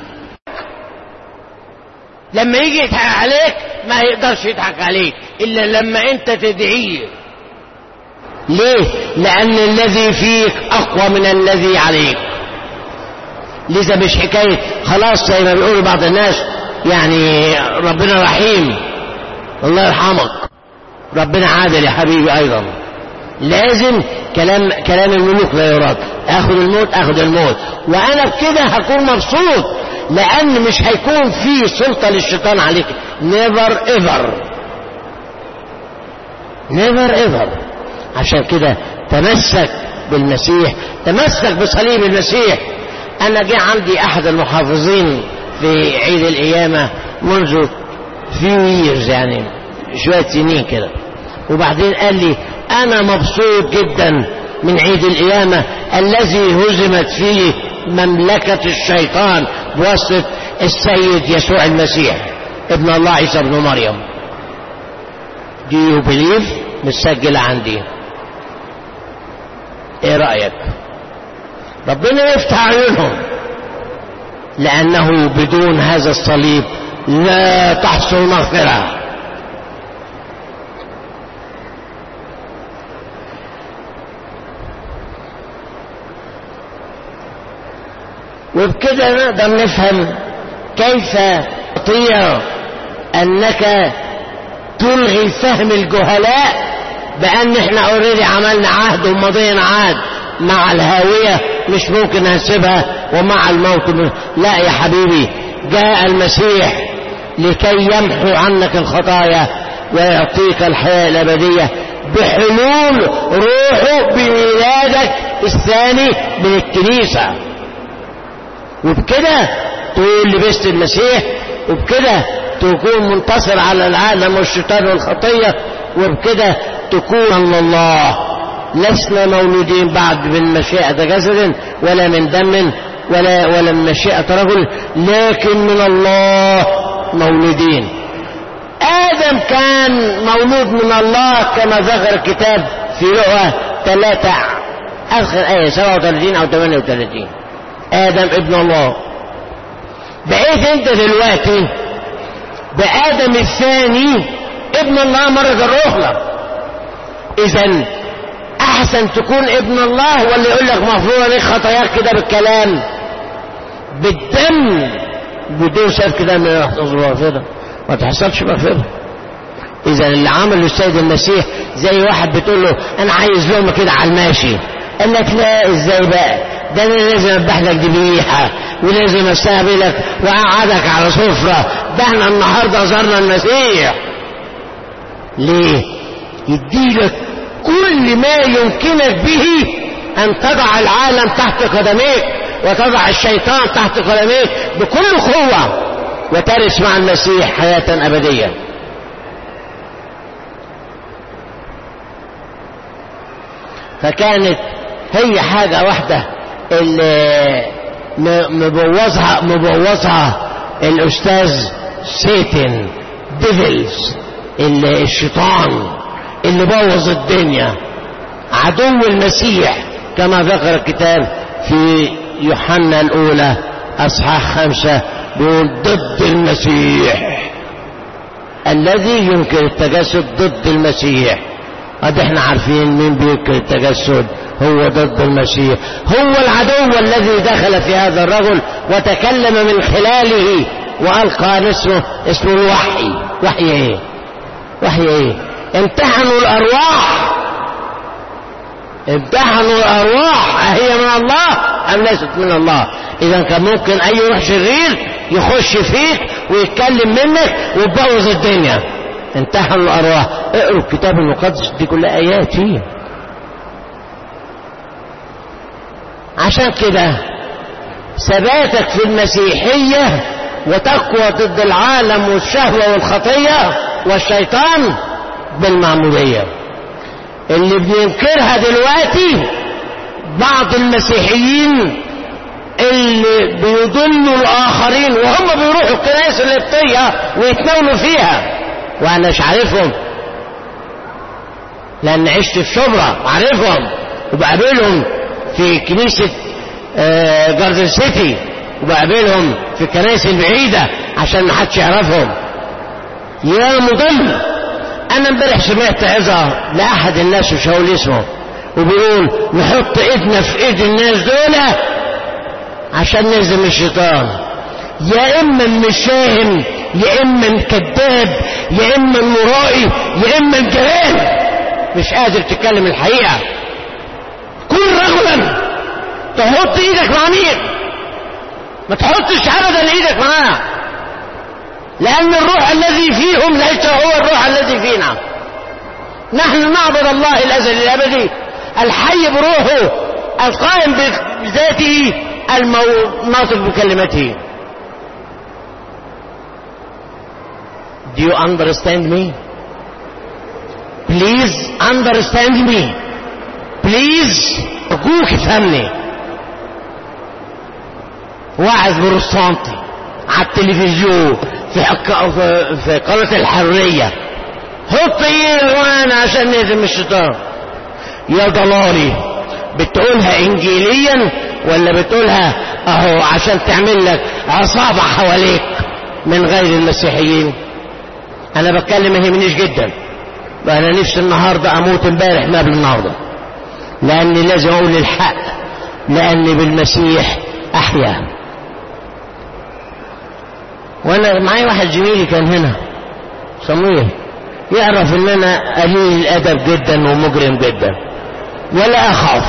لما يجي يضحك عليك ما يقدرش يضحك عليك الا لما انت تدعيه ليه لان الذي فيك اقوى من الذي عليك لذا مش حكاية خلاص زي ما بيقولوا بعض الناس يعني ربنا رحيم الله يرحمك ربنا عادل يا حبيبي ايضا لازم كلام كلام الملوك لا يراد اخذ الموت اخذ الموت وانا بكده هكون مبسوط لان مش هيكون في سلطه للشيطان عليك نيفر ايفر نيفر ايفر عشان كده تمسك بالمسيح تمسك بصليب المسيح انا جه عندي احد المحافظين في عيد القيامه منذ few years يعني شويه سنين كده وبعدين قال لي انا مبسوط جدا من عيد القيامه الذي هزمت فيه مملكه الشيطان بواسطه السيد يسوع المسيح ابن الله عيسى ابن مريم Do you believe متسجلة عندي ايه رأيك ربنا يفتح عيونهم لأنه بدون هذا الصليب لا تحصل مغفرة وبكده نقدر نفهم كيف تستطيع انك تلغي فهم الجهلاء بان احنا اوريدي عملنا عهد ومضينا عهد مع الهاوية مش ممكن هنسيبها ومع الموت لا يا حبيبي جاء المسيح لكي يمحو عنك الخطايا ويعطيك الحياة الأبدية بحلول روحه بميلادك الثاني من الكنيسة وبكده تقول لبست المسيح وبكده تكون منتصر على العالم والشيطان والخطية وبكده تكون الله لسنا مولودين بعد من مشيئة جسد ولا من دم ولا ولا من مشيئة رجل لكن من الله مولودين آدم كان مولود من الله كما ذكر الكتاب في لغة ثلاثة آخر آية 37 أو 38 آدم ابن الله بقيت أنت دلوقتي بآدم الثاني ابن الله مرة الأخرى إذا أحسن تكون ابن الله ولا يقول لك مغفورة لك خطاياك كده بالكلام بالدم بدون سفك كده ما يحصل مغفرة ما تحصلش مغفرة إذا اللي عمله السيد المسيح زي واحد بتقول له أنا عايز لقمة كده على الماشي قال لك لا إزاي بقى ده أنا لازم أذبح لك ذبيحة ولازم أستقبلك وأقعدك على سفرة ده احنا النهارده زرنا المسيح ليه؟ يديلك كل ما يمكنك به أن تضع العالم تحت قدميك وتضع الشيطان تحت قدميك بكل قوة وترث مع المسيح حياة أبدية فكانت هي حاجة واحدة اللي مبوظها مبوظها الأستاذ سيتن ديفلز اللي الشيطان اللي بوظ الدنيا عدو المسيح كما ذكر الكتاب في يوحنا الأولى أصحاح خمسة بيقول ضد المسيح الذي ينكر التجسد ضد المسيح قد احنا عارفين مين بينكر التجسد هو ضد المسيح هو العدو الذي دخل في هذا الرجل وتكلم من خلاله وألقى اسمه اسمه الوحي وحي ايه وحي ايه امتحنوا الأرواح امتحنوا الأرواح أهي من الله أم ليست من الله إذا كان ممكن أي روح شرير يخش فيك ويتكلم منك وتبوظ الدنيا امتحنوا الأرواح اقروا الكتاب المقدس دي كلها آيات فيه عشان كده ثباتك في المسيحية وتقوى ضد العالم والشهوة والخطية والشيطان بالمعمودية اللي بينكرها دلوقتي بعض المسيحيين اللي بيضلوا الآخرين وهم بيروحوا الكنائس القبطية ويتناولوا فيها وأنا مش عارفهم لأن عشت في شبرا عارفهم وبقابلهم في كنيسة جاردن سيتي وبقابلهم في الكنائس البعيدة عشان ما حدش يعرفهم يا مضل انا امبارح سمعت عظة لاحد الناس مش هقول اسمه وبيقول نحط ايدنا في ايد الناس دول عشان نهزم الشيطان يا اما مش فاهم يا اما كذاب يا اما مرائي يا اما جبان مش قادر تتكلم الحقيقة كن رجلا تحط ايدك مع مين ما تحطش ابدا ايدك معاه لأن الروح الذي فيهم ليس هو الروح الذي فينا نحن نعبد الله الأزلي الأبدي الحي بروحه القائم بذاته الناطق بكلمته Do you understand me? Please understand me. Please أرجوك افهمني. واعظ بروستانتي على التلفزيون في, حق... في... في قناة الحرية حط ايه وانا عشان نهزم الشيطان يا ضلالي بتقولها انجيليا ولا بتقولها اهو عشان تعمل لك عصابة حواليك من غير المسيحيين انا بتكلم ما يهمنيش جدا وانا نفسي النهارده اموت امبارح ما قبل النهارده لاني لازم اقول الحق لاني بالمسيح احيا وانا معايا واحد زميلي كان هنا صمويل يعرف ان انا قليل الادب جدا ومجرم جدا ولا اخاف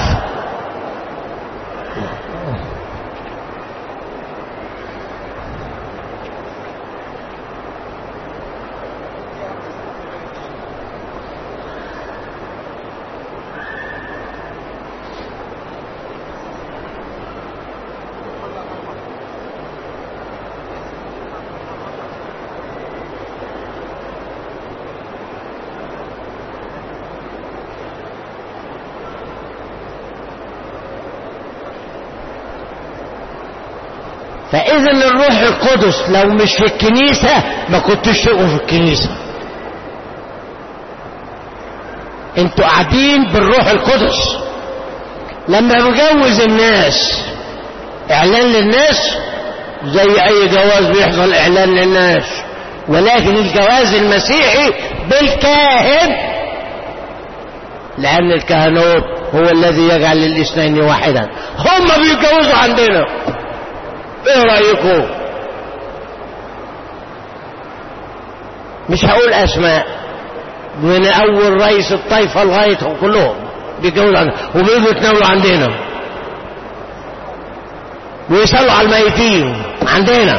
فإذا الروح القدس لو مش في الكنيسة ما كنتش تبقوا في الكنيسة انتوا قاعدين بالروح القدس لما بجوز الناس اعلان للناس زي اي جواز بيحصل اعلان للناس ولكن الجواز المسيحي بالكاهن لان الكهنوت هو الذي يجعل الاثنين واحدا هم بيتجوزوا عندنا ايه رايكم مش هقول اسماء من اول رئيس الطائفه لغايه كلهم بيتجوزوا عندنا وبيجوا يتناولوا عندنا ويصلوا على الميتين عندنا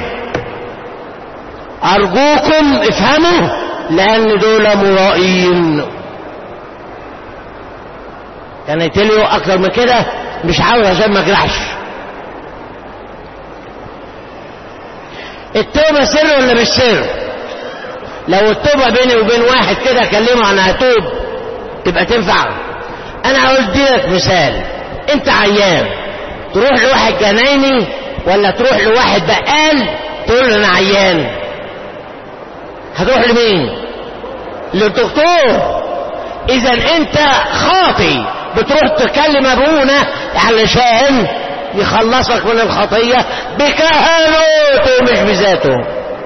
ارجوكم افهموا لان دول مرائيين كان يتليوا اكتر من كده مش عاوز عشان ما اجرحش التوبة سر ولا مش سر لو التوبة بيني وبين واحد كده اكلمه انا هتوب تبقى تنفع انا هقول لك مثال انت عيان تروح لواحد جنايني ولا تروح لواحد بقال تقول له انا عيان هتروح لمين للدكتور اذا انت خاطي بتروح تكلم ابونا علشان يخلصك من الخطية بكهنوته مش بذاته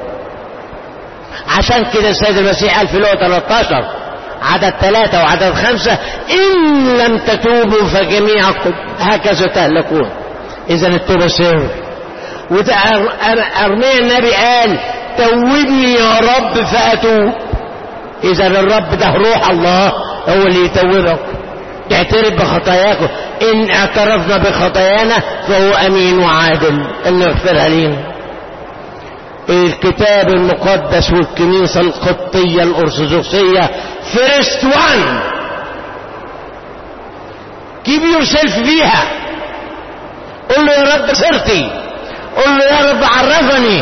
عشان كده السيد المسيح قال في لقا 13 عدد ثلاثة وعدد خمسة إن لم تتوبوا فجميعكم هكذا تهلكون إذا التوبة سر وأرميا النبي قال توبني يا رب فأتوب إذا الرب ده روح الله هو اللي يتوبك تعترف بخطاياكم إن اعترفنا بخطايانا فهو أمين وعادل أن يغفرها لنا الكتاب المقدس والكنيسة القبطية الأرثوذكسية فيرست وان كيب يور سيلف فيها قل له يا رب سرتي قل له يا رب عرفني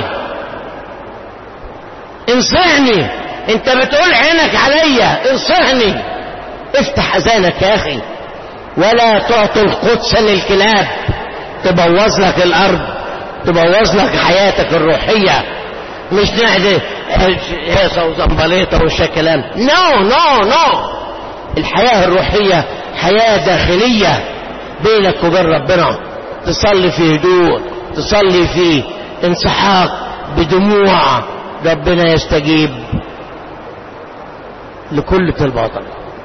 انصحني انت بتقول عينك عليا انصحني افتح اذانك يا اخي ولا تعطي القدس للكلاب تبوظ لك الارض تبوظ لك حياتك الروحيه مش نعدي هيصه وزنبليطه والشكلام نو نو نو الحياه الروحيه حياه داخليه بينك وبين ربنا تصلي في هدوء تصلي في انسحاق بدموع ربنا يستجيب لكل طلباتك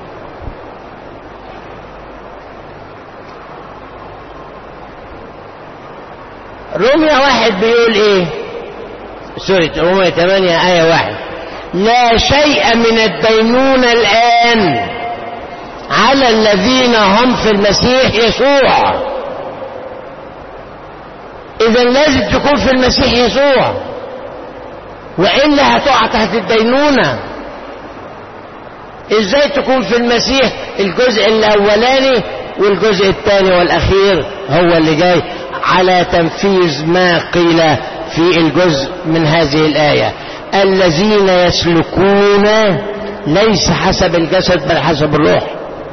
روميا واحد بيقول ايه سورة روميا ثمانية آية واحد لا شيء من الدينونة الآن على الذين هم في المسيح يسوع إذا لازم تكون في المسيح يسوع وإلا هتقع تحت الدينونة إزاي تكون في المسيح الجزء الأولاني والجزء الثاني والأخير هو اللي جاي على تنفيذ ما قيل في الجزء من هذه الآية الذين يسلكون ليس حسب الجسد بل حسب الروح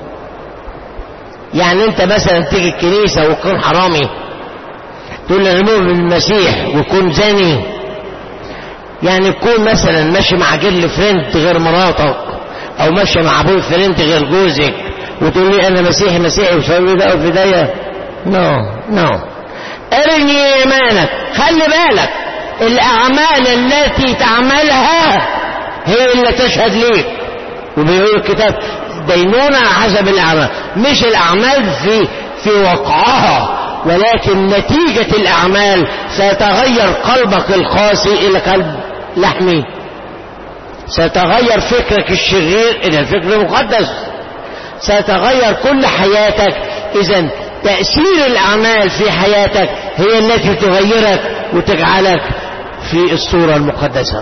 يعني انت مثلا تيجي الكنيسة وتكون حرامي تقول لي نمر بالمسيح ويكون زاني يعني تكون مثلا ماشي مع جل فريند غير مراتك او ماشي مع ابوي فريند غير جوزك وتقول لي انا مسيحي مسيحي وسوي ده في ايديا نو نو ارني ايمانك خلي بالك الأعمال التي تعملها هي اللي تشهد ليك وبيقول الكتاب دينونة على حسب الأعمال مش الأعمال في في وقعها ولكن نتيجة الأعمال سيتغير قلبك القاسي إلى قلب لحمي سيتغير فكرك الشرير إلى الفكر المقدس سيتغير كل حياتك إذا تأثير الأعمال في حياتك هي التي تغيرك وتجعلك في الصورة المقدسة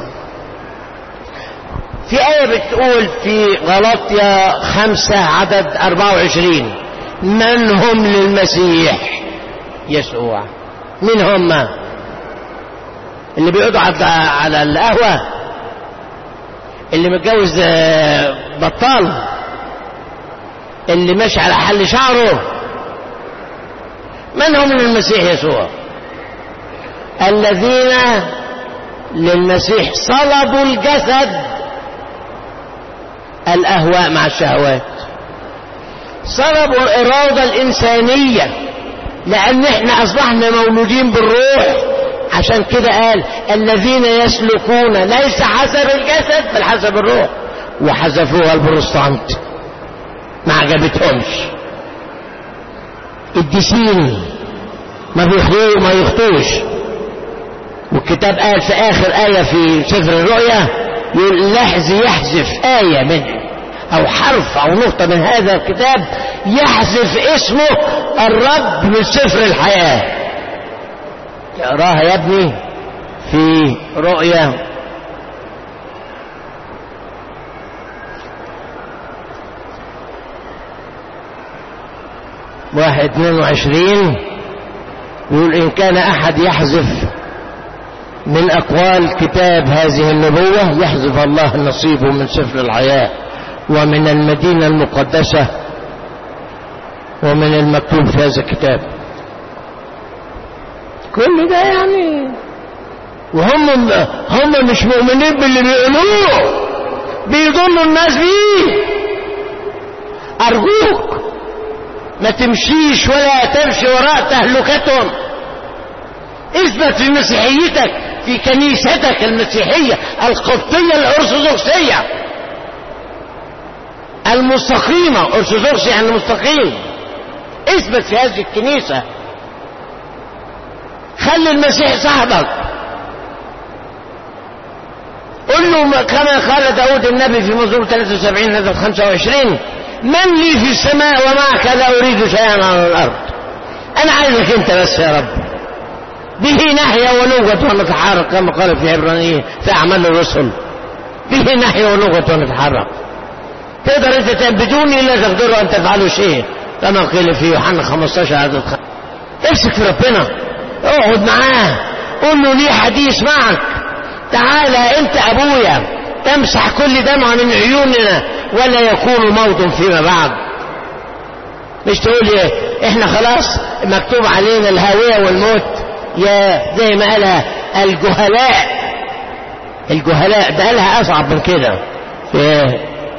في آية بتقول في غلطية خمسة عدد أربعة وعشرين من هم للمسيح يسوع من هم اللي بيقعدوا على القهوة اللي متجوز بطال اللي ماشي على حل شعره من هم للمسيح يسوع الذين للمسيح صلبوا الجسد الأهواء مع الشهوات صلبوا الإرادة الإنسانية لأن احنا أصبحنا مولودين بالروح عشان كده قال الذين يسلكون ليس حسب الجسد بل حسب الروح وحذفوها البروستانت ما عجبتهمش الديسين ما بيخطوه ما يخطوش والكتاب قال في آخر آية في سفر الرؤيا يقول لحظ يحذف آية منه أو حرف أو نقطة من هذا الكتاب يحذف اسمه الرب من سفر الحياة اقراها يا ابني في رؤيا واحد اثنين وعشرين يقول إن كان أحد يحذف من أقوال كتاب هذه النبوة يحذف الله نصيبه من سفر الحياة ومن المدينة المقدسة ومن المكتوب في هذا الكتاب كل ده يعني وهم هم مش مؤمنين باللي بيقولوه بيضلوا الناس بيه أرجوك ما تمشيش ولا تمشي وراء تهلكتهم اثبت في مسيحيتك في كنيستك المسيحية القبطية الأرثوذكسية المستقيمة أرثوذكسي يعني مستقيم اثبت في هذه الكنيسة خلي المسيح صاحبك قل له كما قال داود النبي في مزمور 73 هذا 25 من لي في السماء ومعك لا أريد شيئا على الأرض أنا عايزك أنت بس يا رب به نحيا ونوجد ونتحرك كما قال في عبرانيين في أعمال الرسل به نحيا ونوجد ونتحرك تقدر أنت بدوني لا تقدروا أن تفعلوا شيء كما قيل في يوحنا 15 عدد خمسة امسك في ربنا اقعد معاه قول له لي حديث معك تعالى انت ابويا تمسح كل دمعة من عيوننا ولا يكون موت فيما بعد مش تقول ايه احنا خلاص مكتوب علينا الهاوية والموت يا زي ما قالها الجهلاء الجهلاء ده قالها اصعب من كده في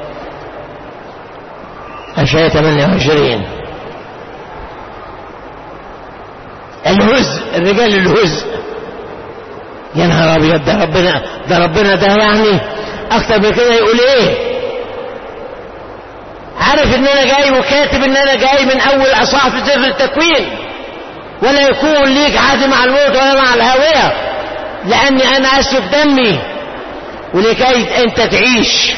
اشياء 28 الهز الرجال الهز يا نهار ابيض ده ربنا ده ربنا ده يعني اكتر من كده يقول ايه عارف ان انا جاي وكاتب ان انا جاي من اول اصحاح في سفر التكوين ولا يكون ليك عهد مع الموت ولا مع الهاوية لاني انا اسف دمي ولكي انت تعيش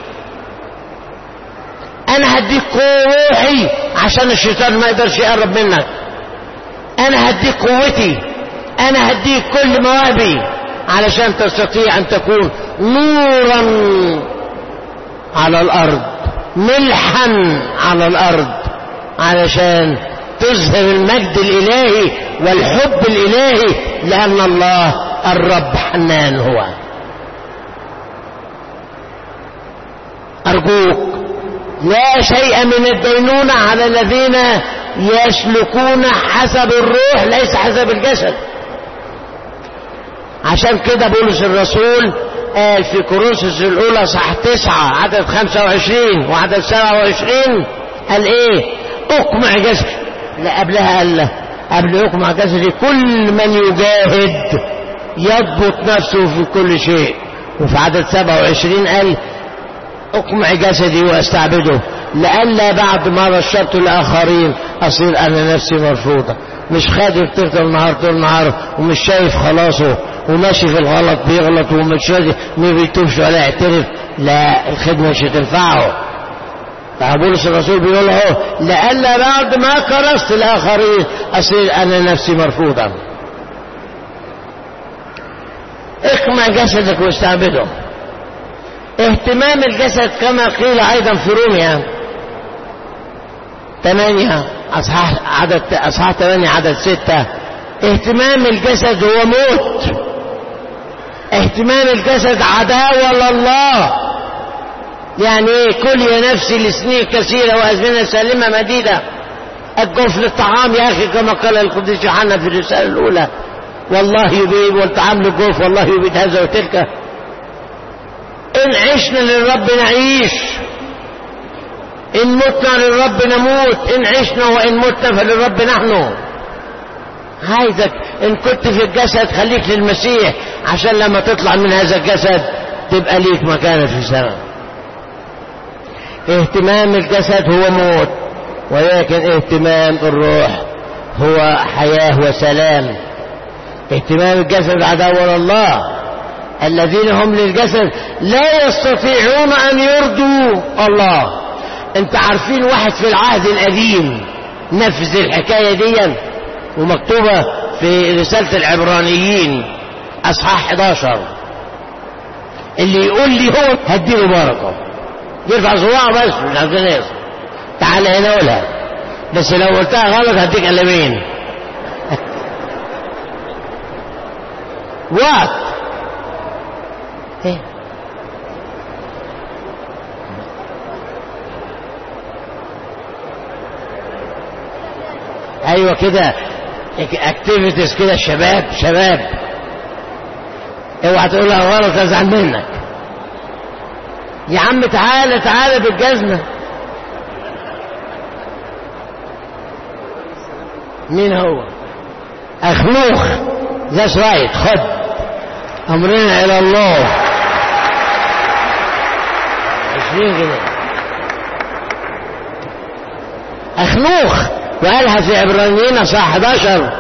انا هديك روحي عشان الشيطان ما يقدرش يقرب منك انا هديك قوتي انا هديك كل مواهبي علشان تستطيع ان تكون نورا على الارض ملحا على الارض علشان تظهر المجد الالهي والحب الالهي لان الله الرب حنان هو ارجوك لا شيء من الدينونة على الذين يسلكون حسب الروح ليس حسب الجسد عشان كده بولس الرسول قال في كورنثوس الأولى صح تسعة عدد خمسة وعشرين وعدد سبعة وعشرين قال إيه أقمع جسدي لا قبلها قال قبل أقمع جسدي كل من يجاهد يضبط نفسه في كل شيء وفي عدد 27 قال اقمع جسدي واستعبده لئلا بعد ما رشدت الاخرين اصير انا نفسي مرفوضه مش خادم طول النهار طول النهار ومش شايف خلاصه وماشي في الغلط بيغلط ومش راضي ما بيتوبش ولا يعترف لا الخدمه مش هتنفعه فبولس الرسول بيقول له لئلا بعد ما كرست الاخرين اصير انا نفسي مرفوضا اقمع جسدك واستعبده اهتمام الجسد كما قيل ايضا في روميا ثمانية اصحاح عدد اصحاح ثمانية عدد ستة اهتمام الجسد هو موت اهتمام الجسد عداوة لله يعني ايه كل يا نفسي لسنين كثيرة وازمنة سالمة مديدة الجوف للطعام يا اخي كما قال القديس يوحنا في الرسالة الاولى والله يبيد والطعام للجوف والله يبيد هذا وتلك إن عشنا للرب نعيش إن متنا للرب نموت إن عشنا وإن متنا فللرب نحن عايزك إن كنت في الجسد خليك للمسيح عشان لما تطلع من هذا الجسد تبقى ليك مكانة في السماء اهتمام الجسد هو موت ولكن اهتمام الروح هو حياة وسلام اهتمام الجسد عداوة لله الذين هم للجسد لا يستطيعون أن يرضوا الله انت عارفين واحد في العهد القديم نفذ الحكاية دي ومكتوبة في رسالة العبرانيين أصحاح 11 اللي يقول لي هو هديله بركة يرفع صباعه بس مش عايزين ناس تعال هنا قولها بس لو قلتها غلط هديك قلمين وقت ايه ايوه كده اكتيفيتيز كده شباب شباب اوعى تقولها غلط ازعل منك يا عم تعالى تعالى بالجزمه مين هو اخلوخ ذاتس رايت خد امرنا الى الله عشرين جنيه اخنوخ وقالها في عبرانيين صح 11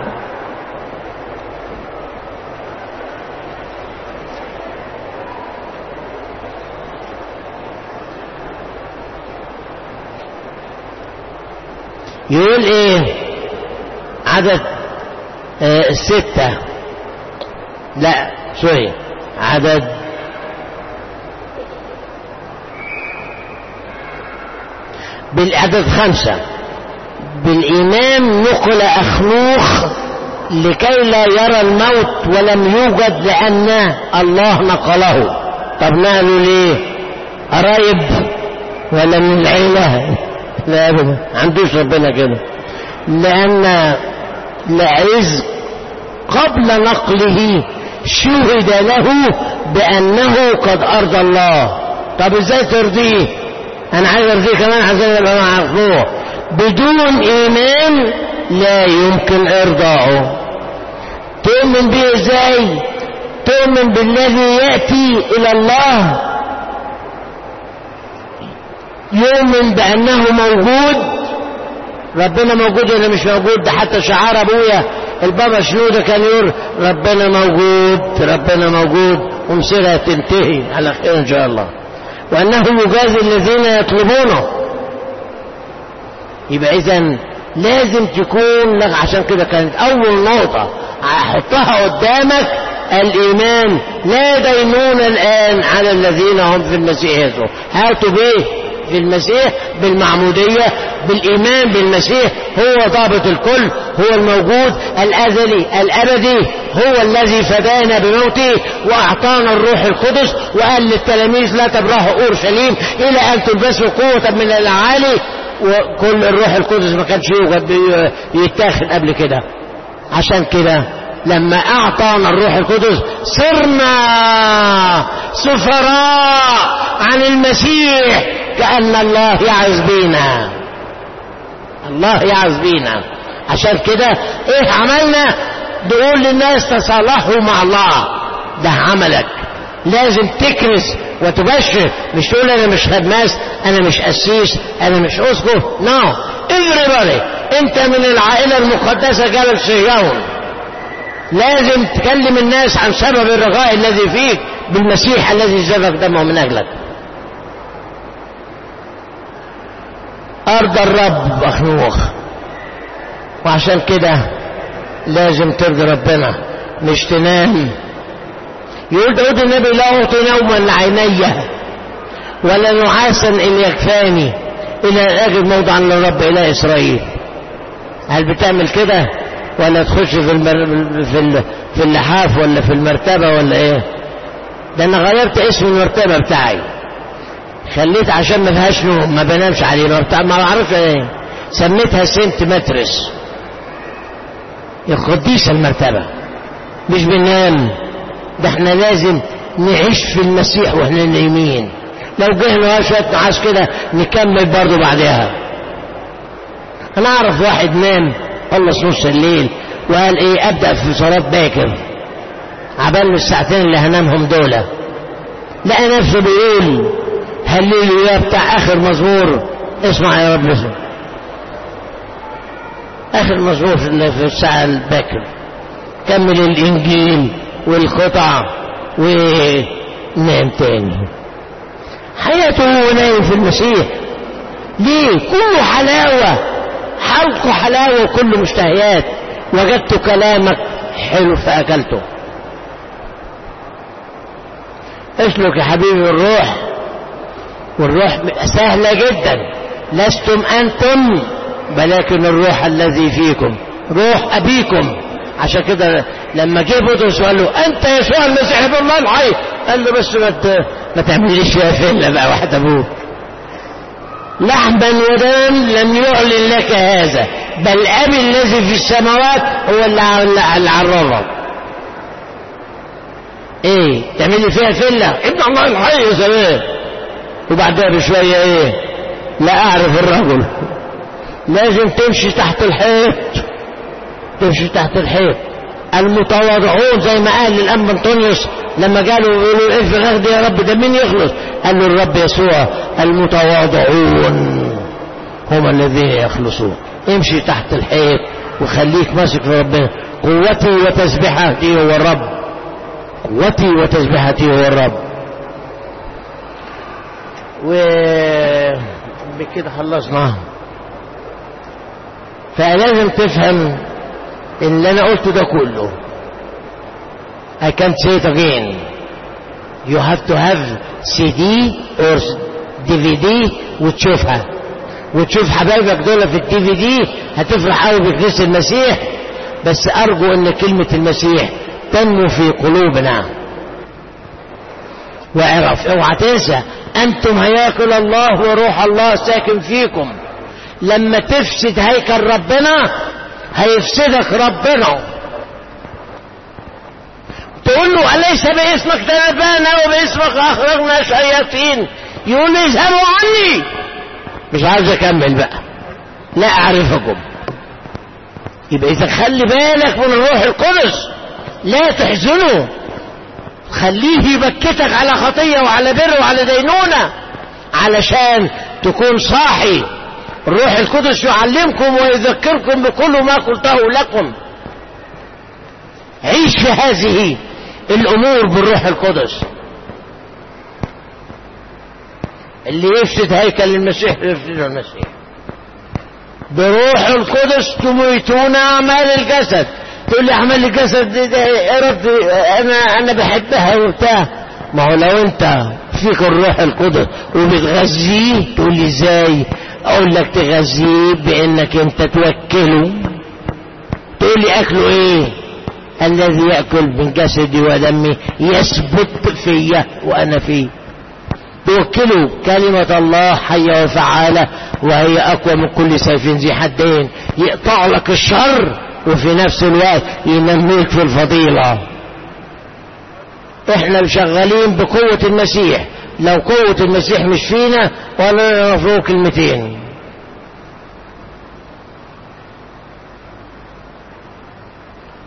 يقول ايه عدد آه ستة لا سوري عدد بالعدد خمسة بالإمام نقل أخنوخ لكي لا يرى الموت ولم يوجد لأن الله نقله طب نقلوا ليه قرايب ولا من العيلة لا أبدا عندوش ربنا كده لأن لعز قبل نقله شهد له بأنه قد أرضى الله طب ازاي ترضيه انا عايز ارضيه كمان عشان يبقى معرفوه بدون ايمان لا يمكن ارضاعه تؤمن به ازاي تؤمن بالذي ياتي الى الله يؤمن بانه موجود ربنا موجود ولا مش موجود ده حتى شعار ابويا البابا شنودة كان يقول ربنا موجود ربنا موجود ومصيرها تنتهي على خير ان شاء الله وانه يجازي الذين يطلبونه يبقى اذا لازم تكون لك عشان كده كانت اول نقطة هحطها قدامك الايمان لا دينون الان على الذين هم في المسيح يسوع هاتوا بيه في المسيح بالمعمودية بالإيمان بالمسيح هو ضابط الكل هو الموجود الأزلي الأبدي هو الذي فدانا بموته وأعطانا الروح القدس وقال للتلاميذ لا تبرحوا أورشليم إلى أن تلبسوا قوة من الأعالي وكل الروح القدس ما كانش يوجد يتاخد قبل كده عشان كده لما أعطانا الروح القدس صرنا سفراء عن المسيح كأن الله يعز بينا الله يعز بينا عشان كده ايه عملنا تقول للناس تصالحوا مع الله ده عملك لازم تكرس وتبشر مش تقول انا مش خدماس انا مش قسيس انا مش اسقف نو no. everybody انت من العائله المقدسه جبل صهيون لازم تكلم الناس عن سبب الرجاء الذي فيك بالمسيح الذي سفك دمه من اجلك ارض الرب مخنوخ وعشان كده لازم ترضي ربنا مش تنام يقول داود النبي لا أعطي نوما لعيني ولا نعاسا إن يكفاني إلى أن أجد موضعا للرب إله إسرائيل هل بتعمل كده ولا تخش في المر... في ال... في اللحاف ولا في المرتبة ولا إيه ده أنا غيرت اسم المرتبة بتاعي خليت عشان ما فيهاش نوم ما بنامش عليه ما, بتاع... ما بعرفش إيه سميتها سنت مترس يا قديس المرتبة مش بننام ده احنا لازم نعيش في المسيح واحنا نايمين لو جهنا شوية نعاس كده نكمل برضه بعدها انا اعرف واحد نام خلص نص الليل وقال ايه ابدا في صلاة باكر عبال الساعتين اللي هنامهم دول لقى نفسه بيقول هللويا بتاع اخر مزمور اسمع يا رب اسمع اخر مزمور في الساعة الباكر كمل الانجيل والقطع ونام تاني حياته نايم في المسيح ليه كله حلاوة حلقه حلاوة وكله مشتهيات وجدت كلامك حلو فأكلته اسلك يا حبيبي الروح والروح سهلة جدا لستم أنتم ولكن الروح الذي فيكم روح أبيكم عشان كده لما جه بطرس وقال له انت يسوع المسيح ابن الله الحي قال له بس ما ما تعمليش فيها فيلا بقى واحد ابوك لحما ودما لم يعلن لك هذا بل ابي الذي في السماوات هو اللي عرفك ايه تعملي فيها فيلا ابن الله الحي يا سلام وبعدها بشويه ايه لا اعرف الرجل لازم تمشي تحت الحيط تمشي تحت الحيط المتواضعون زي ما قال للأنبا انطونيوس لما قالوا يقولوا ايه في غرد يا رب ده مين يخلص قال له الرب يسوع المتواضعون هم الذين يخلصون امشي تحت الحيط وخليك ماسك في ربنا قوتي وتسبيحاتي هو الرب قوتي وتسبيحاتي هو الرب و بكده خلصنا فلازم تفهم اللي انا قلته ده كله I can't say it again you have to have CD or DVD وتشوفها وتشوف حبايبك دول في الدي في دي هتفرح قوي بكنيسة المسيح بس ارجو ان كلمة المسيح تنمو في قلوبنا واعرف اوعى تنسى انتم هياكل الله وروح الله ساكن فيكم لما تفسد هيكل ربنا هيفسدك ربنا تقول له أليس باسمك تنبأنا وباسمك أخرجنا شياطين يقول لي اذهبوا عني مش عاوز أكمل بقى لا أعرفكم يبقى إذا خلي بالك من الروح القدس لا تحزنه خليه يبكتك على خطية وعلى بر وعلى دينونة علشان تكون صاحي الروح القدس يعلمكم ويذكركم بكل ما قلته لكم عيش في هذه الامور بالروح القدس اللي يفسد هيكل المسيح يفسد المسيح بروح القدس تميتون اعمال الجسد تقول لي اعمال الجسد دي, دي يا رب انا انا بحبها وبتاع ما هو لو انت فيك الروح القدس وبتغذيه تقول لي ازاي اقول لك تغذيه بانك انت توكله تقول لي اكله ايه الذي ياكل من جسدي ودمي يثبت فيا وانا فيه توكله كلمة الله حية وفعالة وهي أقوى من كل سيف ذي حدين يقطع لك الشر وفي نفس الوقت ينميك في الفضيلة احنا شغالين بقوة المسيح لو قوة المسيح مش فينا ولا نفرق كلمتين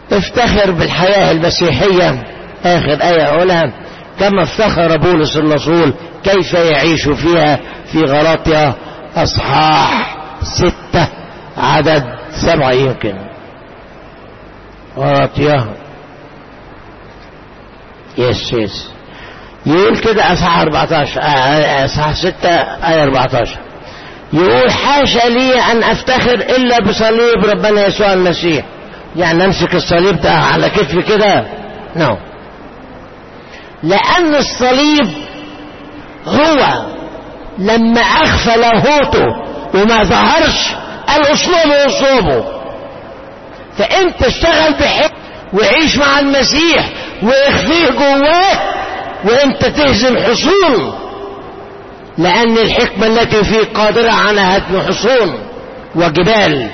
افتخر بالحياة المسيحية آخر آية أقولها كما افتخر بولس الرسول كيف يعيش فيها في غلاطيا أصحاح ستة عدد سبعة يمكن غلاطيا يس يس يقول كده أصحاح 14 آه، أصحاح 6 آية 14 يقول حاشا لي أن أفتخر إلا بصليب ربنا يسوع المسيح يعني أمسك الصليب ده على كتفي كده نو no. لأن الصليب هو لما أخفى لاهوته وما ظهرش قال أصلبه أصلبه فأنت اشتغل بحق وعيش مع المسيح واخفيه جواك وانت تهزم حصون لأن الحكمة التي فيه قادرة على هدم حصون وجبال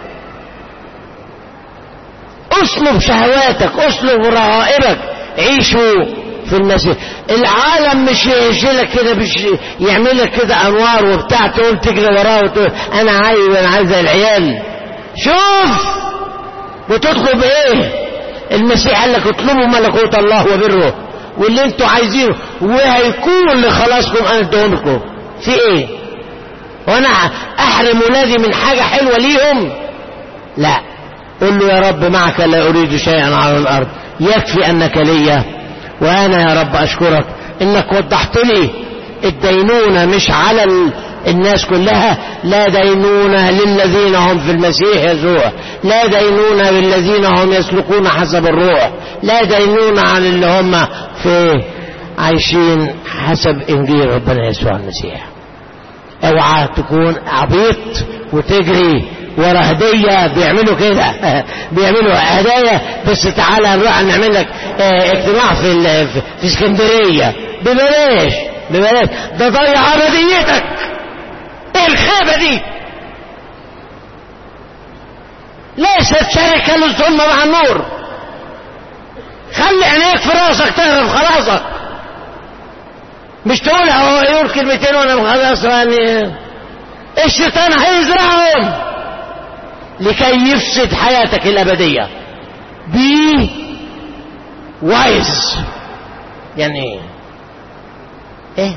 اصلب شهواتك اصلب رغائبك عيشوا في المسيح العالم مش يهجلك كده مش يعملك كده انوار وبتاع تقول تجري وراه وتقول انا عايز انا عايز العيال شوف وتطلب ايه المسيح قال لك اطلبوا ملكوت الله وبره واللي انتوا عايزينه وهيكون لخلاصكم انا اديهم لكم في ايه وانا احرم ولادي من حاجه حلوه ليهم لا قل له يا رب معك لا اريد شيئا على الارض يكفي انك ليا وانا يا رب اشكرك انك وضحت لي الدينونه مش على ال... الناس كلها لا دينونة للذين هم في المسيح يسوع لا دينونة للذين هم يسلكون حسب الروح لا دينونة على اللي هم في عايشين حسب انجيل ربنا يسوع المسيح اوعى تكون عبيط وتجري ورا هدية بيعملوا كده بيعملوا هدايا بس تعالى نروح نعمل لك اه اجتماع في ال... في اسكندرية ببلاش ببلاش ده ضيع ابديتك ايه الخيبة دي ليست شركة للظلم مع النور خلي عينيك في راسك تعرف خلاصك مش تقول هو يقول كلمتين وانا خلاص يعني الشيطان هيزرعهم لكي يفسد حياتك الابدية بي وايز يعني ايه ايه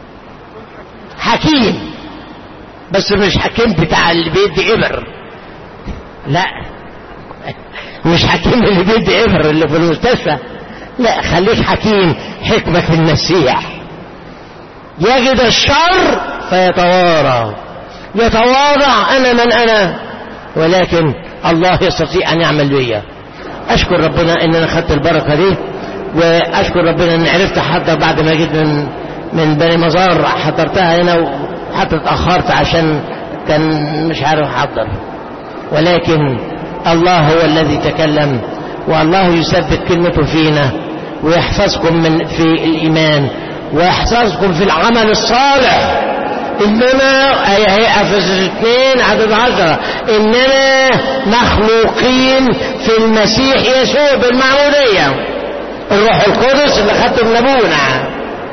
حكيم بس مش حكيم بتاع اللي بيدي ابر لا مش حكيم اللي بيدي ابر اللي في المستشفى لا خليك حكيم حكمة المسيح يجد الشر فيتوارى يتواضع انا من انا ولكن الله يستطيع ان يعمل بيا اشكر ربنا ان انا خدت البركه دي واشكر ربنا ان عرفت احضر بعد ما جيت من من بني مزار حضرتها هنا حتى اتأخرت عشان كان مش عارف احضر ولكن الله هو الذي تكلم والله يثبت كلمته فينا ويحفظكم من في الإيمان ويحفظكم في العمل الصالح إنما هي أفسس اثنين عدد عشرة إننا مخلوقين في المسيح يسوع بالمعمودية الروح القدس اللي خدته من أبونا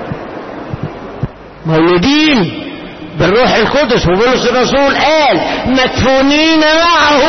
مولودين بالروح القدس وبولس الرسول قال مدفونين معه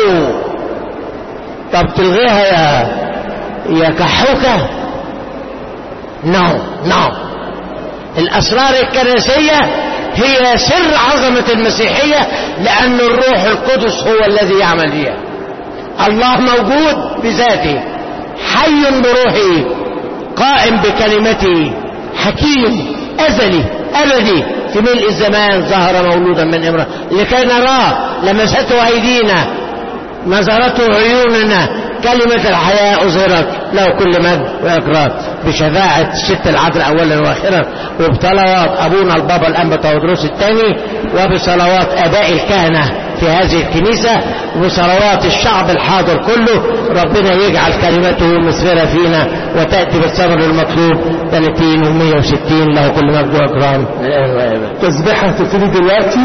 طب تلغيها يا يا كحوكة نو نو الأسرار الكنسية هي سر عظمة المسيحية لأن الروح القدس هو الذي يعمل فيها الله موجود بذاته حي بروحه قائم بكلمته حكيم أزلي أبدي في ملء الزمان ظهر مولودا من امرأة لكي نراه لمسته أيدينا نظرته عيوننا كلمة الحياة أظهرت له كل مجد وإكرام بشفاعة الست العذراء أولا وآخرا وبصلوات أبونا البابا الأنبا تودروس الثاني وبصلوات آباء الكهنة في هذه الكنيسة وصلوات الشعب الحاضر كله ربنا يجعل كلمته مثمرة فينا وتأتي بالثمر المطلوب 30 و 160 له كل مجد وإكرام تسبيحة تبتدي دلوقتي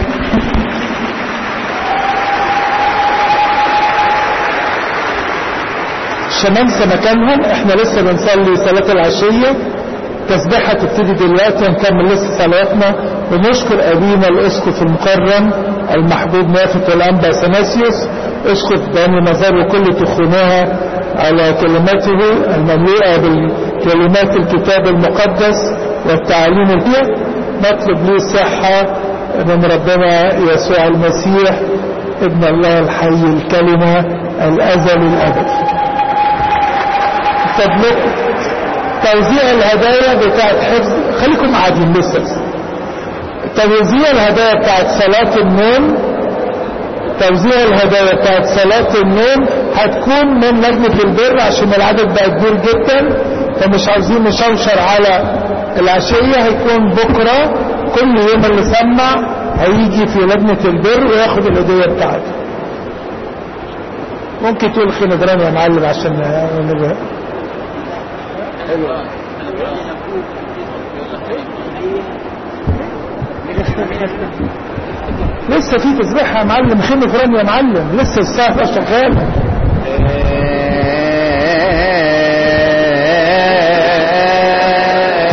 الشمامسة مكانهم احنا لسه بنصلي صلاة العشية تسبيحة تبتدي دلوقتي ونكمل لسه صلاتنا ونشكر أبينا الأسقف المكرم المحبوب نافت الأنبا سناسيوس اسقف بني نظر وكل تخونها على كلمته المملوءة بكلمات الكتاب المقدس والتعاليم الفيها نطلب له الصحة من ربنا يسوع المسيح ابن الله الحي الكلمة الأزل الأبدي تطلق توزيع الهدايا بتاعت حفظ خليكم قاعدين لسه توزيع الهدايا بتاعت صلاة النوم توزيع الهدايا بتاعت صلاة النوم هتكون من لجنة البر عشان العدد بقى كبير جدا فمش عاوزين نشوشر على العشية هيكون بكرة كل يوم اللي سمع هيجي في لجنة البر وياخد الهدية بتاعته ممكن تقول خندران يا معلم عشان نبقى لسه في تسبيح يا معلم خندران يا معلم لسه الساعة شغالة